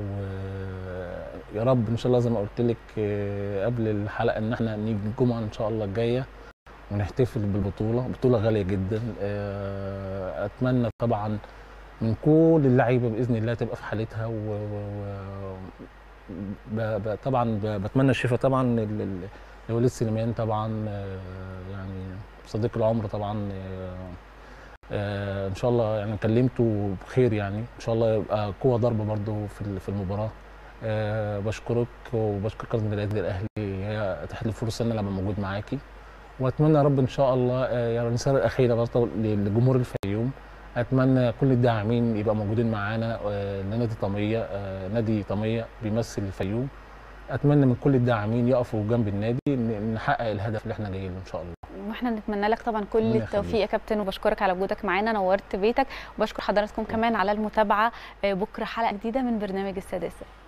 ويا رب ان شاء الله زي ما قلت لك آه، قبل الحلقه ان احنا نيجي الجمعه ان شاء الله الجايه ونحتفل بالبطوله بطوله غاليه جدا آه، اتمنى طبعا من كل اللعيبه باذن الله تبقى في حالتها و... و... و... ب... ب... طبعا ب... بتمنى الشفاء طبعا لل- لل- لوليد سليمان طبعا آه، يعني صديق العمر طبعا آه، آه، ان شاء الله يعني كلمته بخير يعني ان شاء الله يبقى قوه ضربه برضه في ال- في المباراه آه، بشكرك وبشكر قناه النادي الاهلي هي اتاحت لي الفرصه ان انا ابقى موجود معاكي واتمنى يا رب ان شاء الله آه، يعني الرساله الاخيره برضه لجمهور الفيوم اتمنى كل الداعمين يبقى موجودين معانا آه، لنادي طميه آه، نادي طميه بيمثل الفيوم اتمنى من كل الداعمين يقفوا جنب النادي إن نحقق الهدف اللي احنا جايين له ان شاء الله
واحنا نتمنى لك طبعا كل
ربنا
التوفيق
يخليك.
يا كابتن وبشكرك على وجودك معانا نورت بيتك وبشكر حضراتكم كمان على المتابعه آه، بكره حلقه جديده من برنامج السادسه